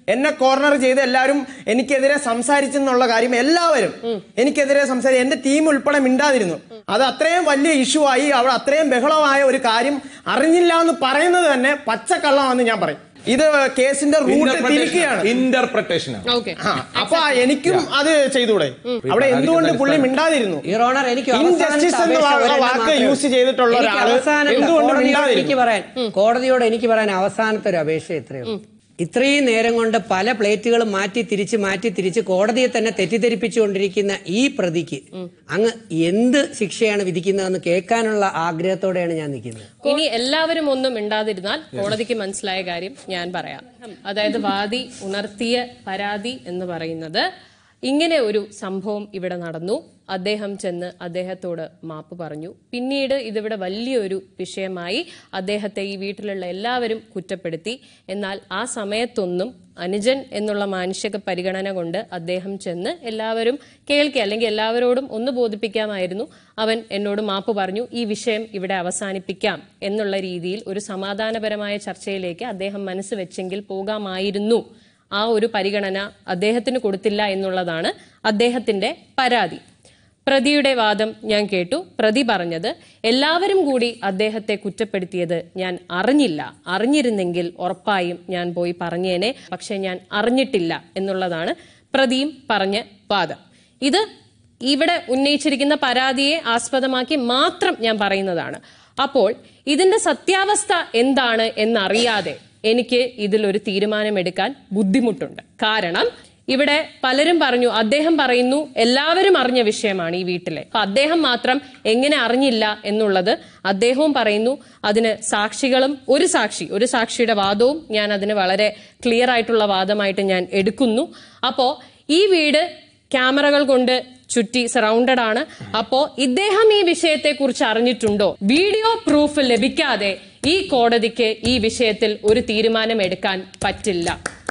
എന്നെ കോർണർ ചെയ്ത് എല്ലാവരും എനിക്കെതിരെ സംസാരിച്ചെന്നുള്ള കാര്യം എല്ലാവരും എനിക്കെതിരെ സംസാരിച്ചു എന്റെ ടീം ഉൾപ്പെടെ മിണ്ടാതിരുന്നു അത് അത്രയും വലിയ ഇഷ്യൂ ആയി അവിടെ അത്രയും ബഹളമായ ഒരു കാര്യം അറിഞ്ഞില്ല എന്ന് പറയുന്നത് തന്നെ പച്ചക്കള്ളമാണെന്ന് ഞാൻ പറയും ഇത് കേസിന്റെ റൂട്ട് തിരിക്കുകയാണ് ഇന്റർപ്രിട്ടേഷൻ ഓക്കെ ആ, അപ്പൊ എനിക്കും അത് ചെയ്തുകൂടെ അവിടെ എന്തുകൊണ്ട് പുള്ളി മിണ്ടാതിരുന്നു യുവർ ഓണർ എനിക്ക് അവസാനത്തെ ഇൻജസ്റ്റിസ് എന്ന് അപേക്ഷ വാ- ഒരെണ്ണം വാക്ക് മാത്രമേ യൂസ് ചെയ്തിട്ടുള്ള എനിക്ക് ഒരാള് അവസാനത്തെ എന്തുകൊണ്ട് കോടതിയോട് മിണ്ടാതിരുന്നു എനിക്ക് പറയാൻ കോടതിയോട് എനിക്ക് പറയാൻ അവസാനത്തെ ഒരു അപേക്ഷ ഇത്രയും ഇത്രയും നേരം കൊണ്ട് പല പ്ലേറ്റുകളും മാറ്റി തിരിച്ച് മാറ്റി തിരിച്ച് കോടതിയെ തന്നെ തെറ്റിദ്ധരിപ്പിച്ചുകൊണ്ടിരിക്കുന്ന ഈ പ്രതിക്ക് അങ്ങ് എന്ത് ശിക്ഷയാണ് വിധിക്കുന്നതെന്ന് കേൾക്കാനുള്ള ആഗ്രഹത്തോടെയാണ് ഞാൻ നിൽക്കുന്നത് ഇനി എല്ലാവരും ഒന്നും മിണ്ടാതിരുന്നാൽ കോടതിക്ക് മനസ്സിലായ കാര്യം ഞാൻ പറയാം അതായത് വാദി ഉണർത്തിയ പരാതി എന്ന് പറയുന്നത് ഇങ്ങനെ ഒരു സംഭവം ഇവിടെ നടന്നു അദ്ദേഹം ചെന്ന് അദ്ദേഹത്തോട് മാപ്പ് പറഞ്ഞു പിന്നീട് ഇതിവിടെ വലിയൊരു വിഷയമായി അദ്ദേഹത്തെ ഈ വീട്ടിലുള്ള എല്ലാവരും കുറ്റപ്പെടുത്തി എന്നാൽ ആ സമയത്തൊന്നും അനുജൻ എന്നുള്ള മാനുഷിക പരിഗണന കൊണ്ട് അദ്ദേഹം ചെന്ന് എല്ലാവരും കേൾക്കുക അല്ലെങ്കിൽ എല്ലാവരോടും ഒന്ന് ബോധിപ്പിക്കാമായിരുന്നു അവൻ എന്നോട് മാപ്പ് പറഞ്ഞു ഈ വിഷയം ഇവിടെ അവസാനിപ്പിക്കാം എന്നുള്ള രീതിയിൽ ഒരു സമാധാനപരമായ ചർച്ചയിലേക്ക് അദ്ദേഹം മനസ്സ് വെച്ചെങ്കിൽ പോകാമായിരുന്നു ആ ഒരു പരിഗണന അദ്ദേഹത്തിന് കൊടുത്തില്ല എന്നുള്ളതാണ് അദ്ദേഹത്തിന്റെ പരാതി പ്രതിയുടെ വാദം ഞാൻ കേട്ടു പ്രതി പറഞ്ഞത് എല്ലാവരും കൂടി അദ്ദേഹത്തെ കുറ്റപ്പെടുത്തിയത് ഞാൻ അറിഞ്ഞില്ല അറിഞ്ഞിരുന്നെങ്കിൽ ഉറപ്പായും ഞാൻ പോയി പറഞ്ഞേനെ പക്ഷെ ഞാൻ അറിഞ്ഞിട്ടില്ല എന്നുള്ളതാണ് പ്രതിയും പറഞ്ഞ വാദം ഇത് ഇവിടെ ഉന്നയിച്ചിരിക്കുന്ന പരാതിയെ ആസ്പദമാക്കി മാത്രം ഞാൻ പറയുന്നതാണ് അപ്പോൾ ഇതിന്റെ സത്യാവസ്ഥ എന്താണ് എന്നറിയാതെ എനിക്ക് ഇതിലൊരു തീരുമാനമെടുക്കാൻ ബുദ്ധിമുട്ടുണ്ട് കാരണം ഇവിടെ പലരും പറഞ്ഞു അദ്ദേഹം പറയുന്നു എല്ലാവരും അറിഞ്ഞ വിഷയമാണ് ഈ വീട്ടിലെ അപ്പൊ അദ്ദേഹം മാത്രം എങ്ങനെ അറിഞ്ഞില്ല എന്നുള്ളത് അദ്ദേഹവും പറയുന്നു അതിന് സാക്ഷികളും ഒരു സാക്ഷി ഒരു സാക്ഷിയുടെ വാദവും ഞാൻ അതിന് വളരെ ക്ലിയർ ആയിട്ടുള്ള വാദമായിട്ട് ഞാൻ എടുക്കുന്നു അപ്പോ ഈ വീട് ക്യാമറകൾ കൊണ്ട് ചുറ്റി സറൗണ്ടഡ് ആണ് അപ്പോ ഇദ്ദേഹം ഈ വിഷയത്തെ കുറിച്ച് അറിഞ്ഞിട്ടുണ്ടോ വീഡിയോ പ്രൂഫ് ലഭിക്കാതെ ഈ കോടതിക്ക് ഈ വിഷയത്തിൽ ഒരു തീരുമാനം എടുക്കാൻ പറ്റില്ല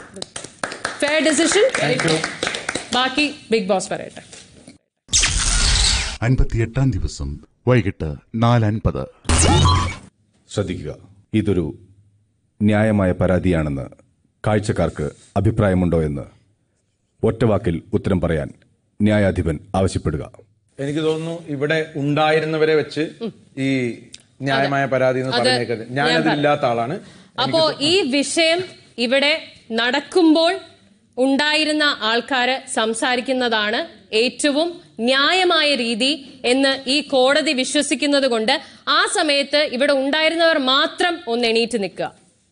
ഫെയർ ഡിസിഷൻ ബാക്കി ബിഗ് ബോസ് പറയട്ടെ അൻപത്തിയെട്ടാം ദിവസം വൈകിട്ട് നാല് അൻപത് ശ്രദ്ധിക്കുക ഇതൊരു ന്യായമായ പരാതിയാണെന്ന് കാഴ്ചക്കാർക്ക് അഭിപ്രായമുണ്ടോ എന്ന് ഒറ്റവാക്കിൽ ഉത്തരം പറയാൻ ന്യായാധിപൻ ആവശ്യപ്പെടുക എനിക്ക് തോന്നുന്നു ഇവിടെ ഉണ്ടായിരുന്നവരെ വെച്ച് ഈ ന്യായമായ പരാതി എന്ന് അത് പറഞ്ഞേക്കുന്നത് ഞാൻ ഞാനതില്ലാത്ത ആളാണ് അപ്പോ ഈ വിഷയം ഇവിടെ നടക്കുമ്പോൾ ഉണ്ടായിരുന്ന ആൾക്കാര് സംസാരിക്കുന്നതാണ് ഏറ്റവും ന്യായമായ രീതി എന്ന് ഈ കോടതി വിശ്വസിക്കുന്നത് കൊണ്ട് ആ സമയത്ത് ഇവിടെ ഉണ്ടായിരുന്നവർ മാത്രം ഒന്ന് എണീറ്റ് നിൽക്കുക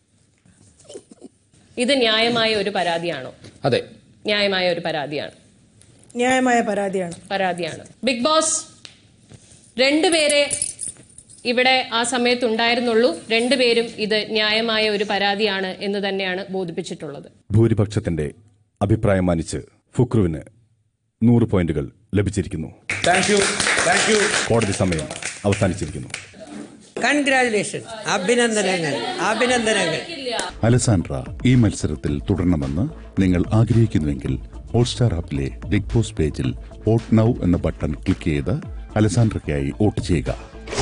ഇത് ന്യായമായ ഒരു പരാതിയാണോ അതെ ന്യായമായ ഒരു പരാതിയാണ് ന്യായമായ പരാതിയാണ് പരാതിയാണ് ബിഗ് ബോസ് രണ്ടുപേരെ ഇവിടെ ആ സമയത്ത് ഉണ്ടായിരുന്നുള്ളൂ രണ്ടുപേരും ഇത് ന്യായമായ ഒരു പരാതിയാണ് എന്ന് തന്നെയാണ് ബോധിപ്പിച്ചിട്ടുള്ളത് ഭൂരിപക്ഷത്തിന്റെ അഭിപ്രായം മാനിച്ച് ഫുക്രുവിന് നൂറ് പോയിന്റുകൾ ലഭിച്ചിരിക്കുന്നു താങ്ക് യു താങ്ക് യു കോടതി സമയം അവസാനിച്ചിരിക്കുന്നു കൺഗ്രാചുലേഷൻ അഭിനന്ദനങ്ങൾ അഭിനന്ദനങ്ങൾ അലസാൻഡ്ര ഈ മത്സരത്തിൽ തുടരണമെന്ന് നിങ്ങൾ ആഗ്രഹിക്കുന്നുവെങ്കിൽ ഹോട്ട്സ്റ്റാർ ആപ്പിലെ ബിഗ് ബോസ് പേജിൽ വോട്ട് നൗ എന്ന ബട്ടൺ ക്ലിക്ക് ചെയ്ത് അലസാൻഡ്രയ്ക്കായി വോട്ട് ചെയ്യുക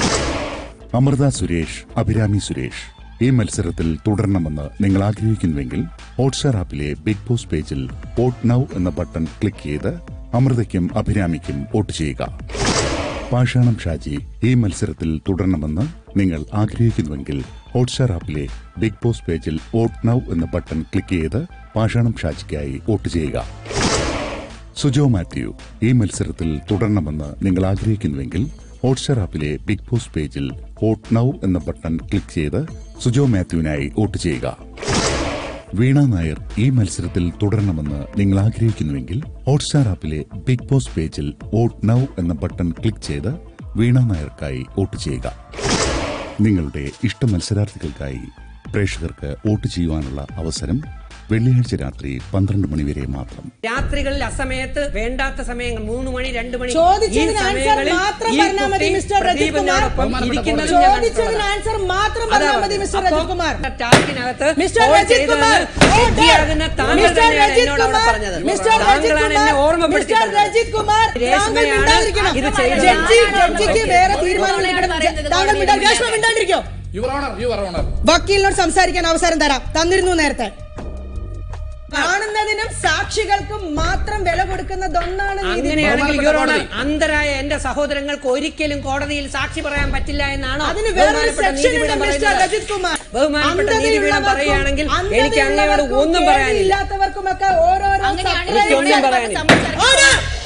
അമൃത സുരേഷ് അഭിരാമി സുരേഷ് ഈ മത്സരത്തിൽ തുടരണമെന്ന് നിങ്ങൾ ആഗ്രഹിക്കുന്നുവെങ്കിൽ ഹോട്ട്സ്റ്റാർ ആപ്പിലെ ബിഗ് ബോസ് പേജിൽ വോട്ട് നൗ എന്ന ബട്ടൺ ക്ലിക്ക് ചെയ്ത് അമൃതയ്ക്കും അഭിരാമിക്കും വോട്ട് ചെയ്യുക പാഷാണം ഷാജി ഈ മത്സരത്തിൽ തുടരണമെന്ന് നിങ്ങൾ ആഗ്രഹിക്കുന്നുവെങ്കിൽ ഹോട്ട്സ്റ്റാർ ആപ്പിലെ ബിഗ് ബോസ് പേജിൽ വോട്ട് നൗ എന്ന ബട്ടൺ ക്ലിക്ക് ചെയ്ത് പാഷാണം ഷാജിക്കായി വോട്ട് ചെയ്യുക സുജോ മാത്യു ഈ മത്സരത്തിൽ തുടരണമെന്ന് നിങ്ങൾ ആഗ്രഹിക്കുന്നുവെങ്കിൽ ഹോട്ട്സ്റ്റാർ ആപ്പിലെ ബിഗ് ബോസ് പേജിൽ വോട്ട് നൗ എന്ന ബട്ടൺ ക്ലിക്ക് ചെയ്ത് സുജോ മാത്യുവിനായി വോട്ട് ചെയ്യുക വീണ നായർ ഈ മത്സരത്തിൽ തുടരണമെന്ന് നിങ്ങൾ ആഗ്രഹിക്കുന്നുവെങ്കിൽ ഹോട്ട്സ്റ്റാർ ആപ്പിലെ ബിഗ് ബോസ് പേജിൽ വോട്ട് നൗ എന്ന ബട്ടൺ ക്ലിക്ക് ചെയ്ത് വീണ നായർക്കായി വോട്ട് ചെയ്യുക നിങ്ങളുടെ ഇഷ്ട മത്സരാർത്ഥികൾക്കായി പ്രേക്ഷകർക്ക് വോട്ട് ചെയ്യുവാനുള്ള അവസരം വെള്ളിയാഴ്ച രാത്രി പന്ത്രണ്ട് മണിവരെ മാത്രം രാത്രികളിൽ അസമയത്ത് വേണ്ടാത്ത സമയങ്ങൾ മൂന്ന് മണി രണ്ട് മണി ചോദിച്ചതിന് ഈ ആൻസർ സമയങ്ങളിൽ മാത്രം ഈ പറഞ്ഞാൽ മതി കുട്ടി മിസ്റ്റർ രജിത് കുമാർ പ്രദീപിനോടൊപ്പം ഇരിക്കുന്നത് ഞാൻ ചോദിച്ചതിന് കണ്ടിട്ടുള്ളതാണ്. ആൻസർ മാത്രം അതാ പറഞ്ഞാൽ മതി പറഞ്ഞത്. മിസ്റ്റർ അപ്പോ രജിത് കുമാർ ടാസ്കിനകത്ത് മിസ്റ്റർ കോൾ രജിത് ചെയ്തതെന്ന് കുമാർ ജഡ്ജിയാകുന്ന താങ്കൾ മിസ്റ്റർ തന്നെയാണ് രജിത് എന്നോട് അവിടെ കുമാർ പറഞ്ഞത്. മിസ്റ്റർ രജിത് താങ്കളാണ് എന്നെ കുമാർ ഓർമ്മപ്പെടുത്തി മിസ്റ്റർ തന്നത്. രജിത് കുമാർ താങ്കൾ രേഷ്മയാണ് മിണ്ടാതിരിക്കണം ഇത് ചെയ്തത്. ജഡ്ജി ജഡ്ജിക്ക് വേറെ ഓക്കെ. തീരുമാനം എടുക്കണം. പറയുന്നത് താങ്കൾ കോടതിയിൽ മിണ്ടാ- രേഷ്മ മിണ്ടാണ്ടിരിക്കോ യുവർ ഓണർ യുവർ ഓണർ വക്കീലിനോട് സംസാരിക്കാൻ അവസരം തരാം തന്നിരുന്നു നേരത്തെ കാണുന്നതിനും സാക്ഷികൾക്കും മാത്രം വില കൊടുക്കുന്നതൊന്നാണ് നീതി അങ്ങനെയാണെങ്കിൽ യുവർ ഓണർ അന്തരായ എന്റെ സഹോദരങ്ങൾക്ക് ഒരിക്കലും കോടതിയിൽ സാക്ഷി പറയാൻ പറ്റില്ല എന്നാണോ അതിന് വേറൊരു ബഹുമാനപ്പെട്ട സെക്ഷൻ ഉണ്ട് നീതിപീഠം മിസ്റ്റർ പറയുന്നത്? രജിത് കുമാർ ബഹുമാനപ്പെട്ട നീതിപീഠം പറയുകയാണെങ്കിൽ എനിക്ക് അങ്ങയോട് ഒന്നും പറയാനില്ല ഇല്ലാത്തവർക്കുമൊക്കെ ഓരോരോ എനിക്കൊന്നും പറയാനില്ല Order!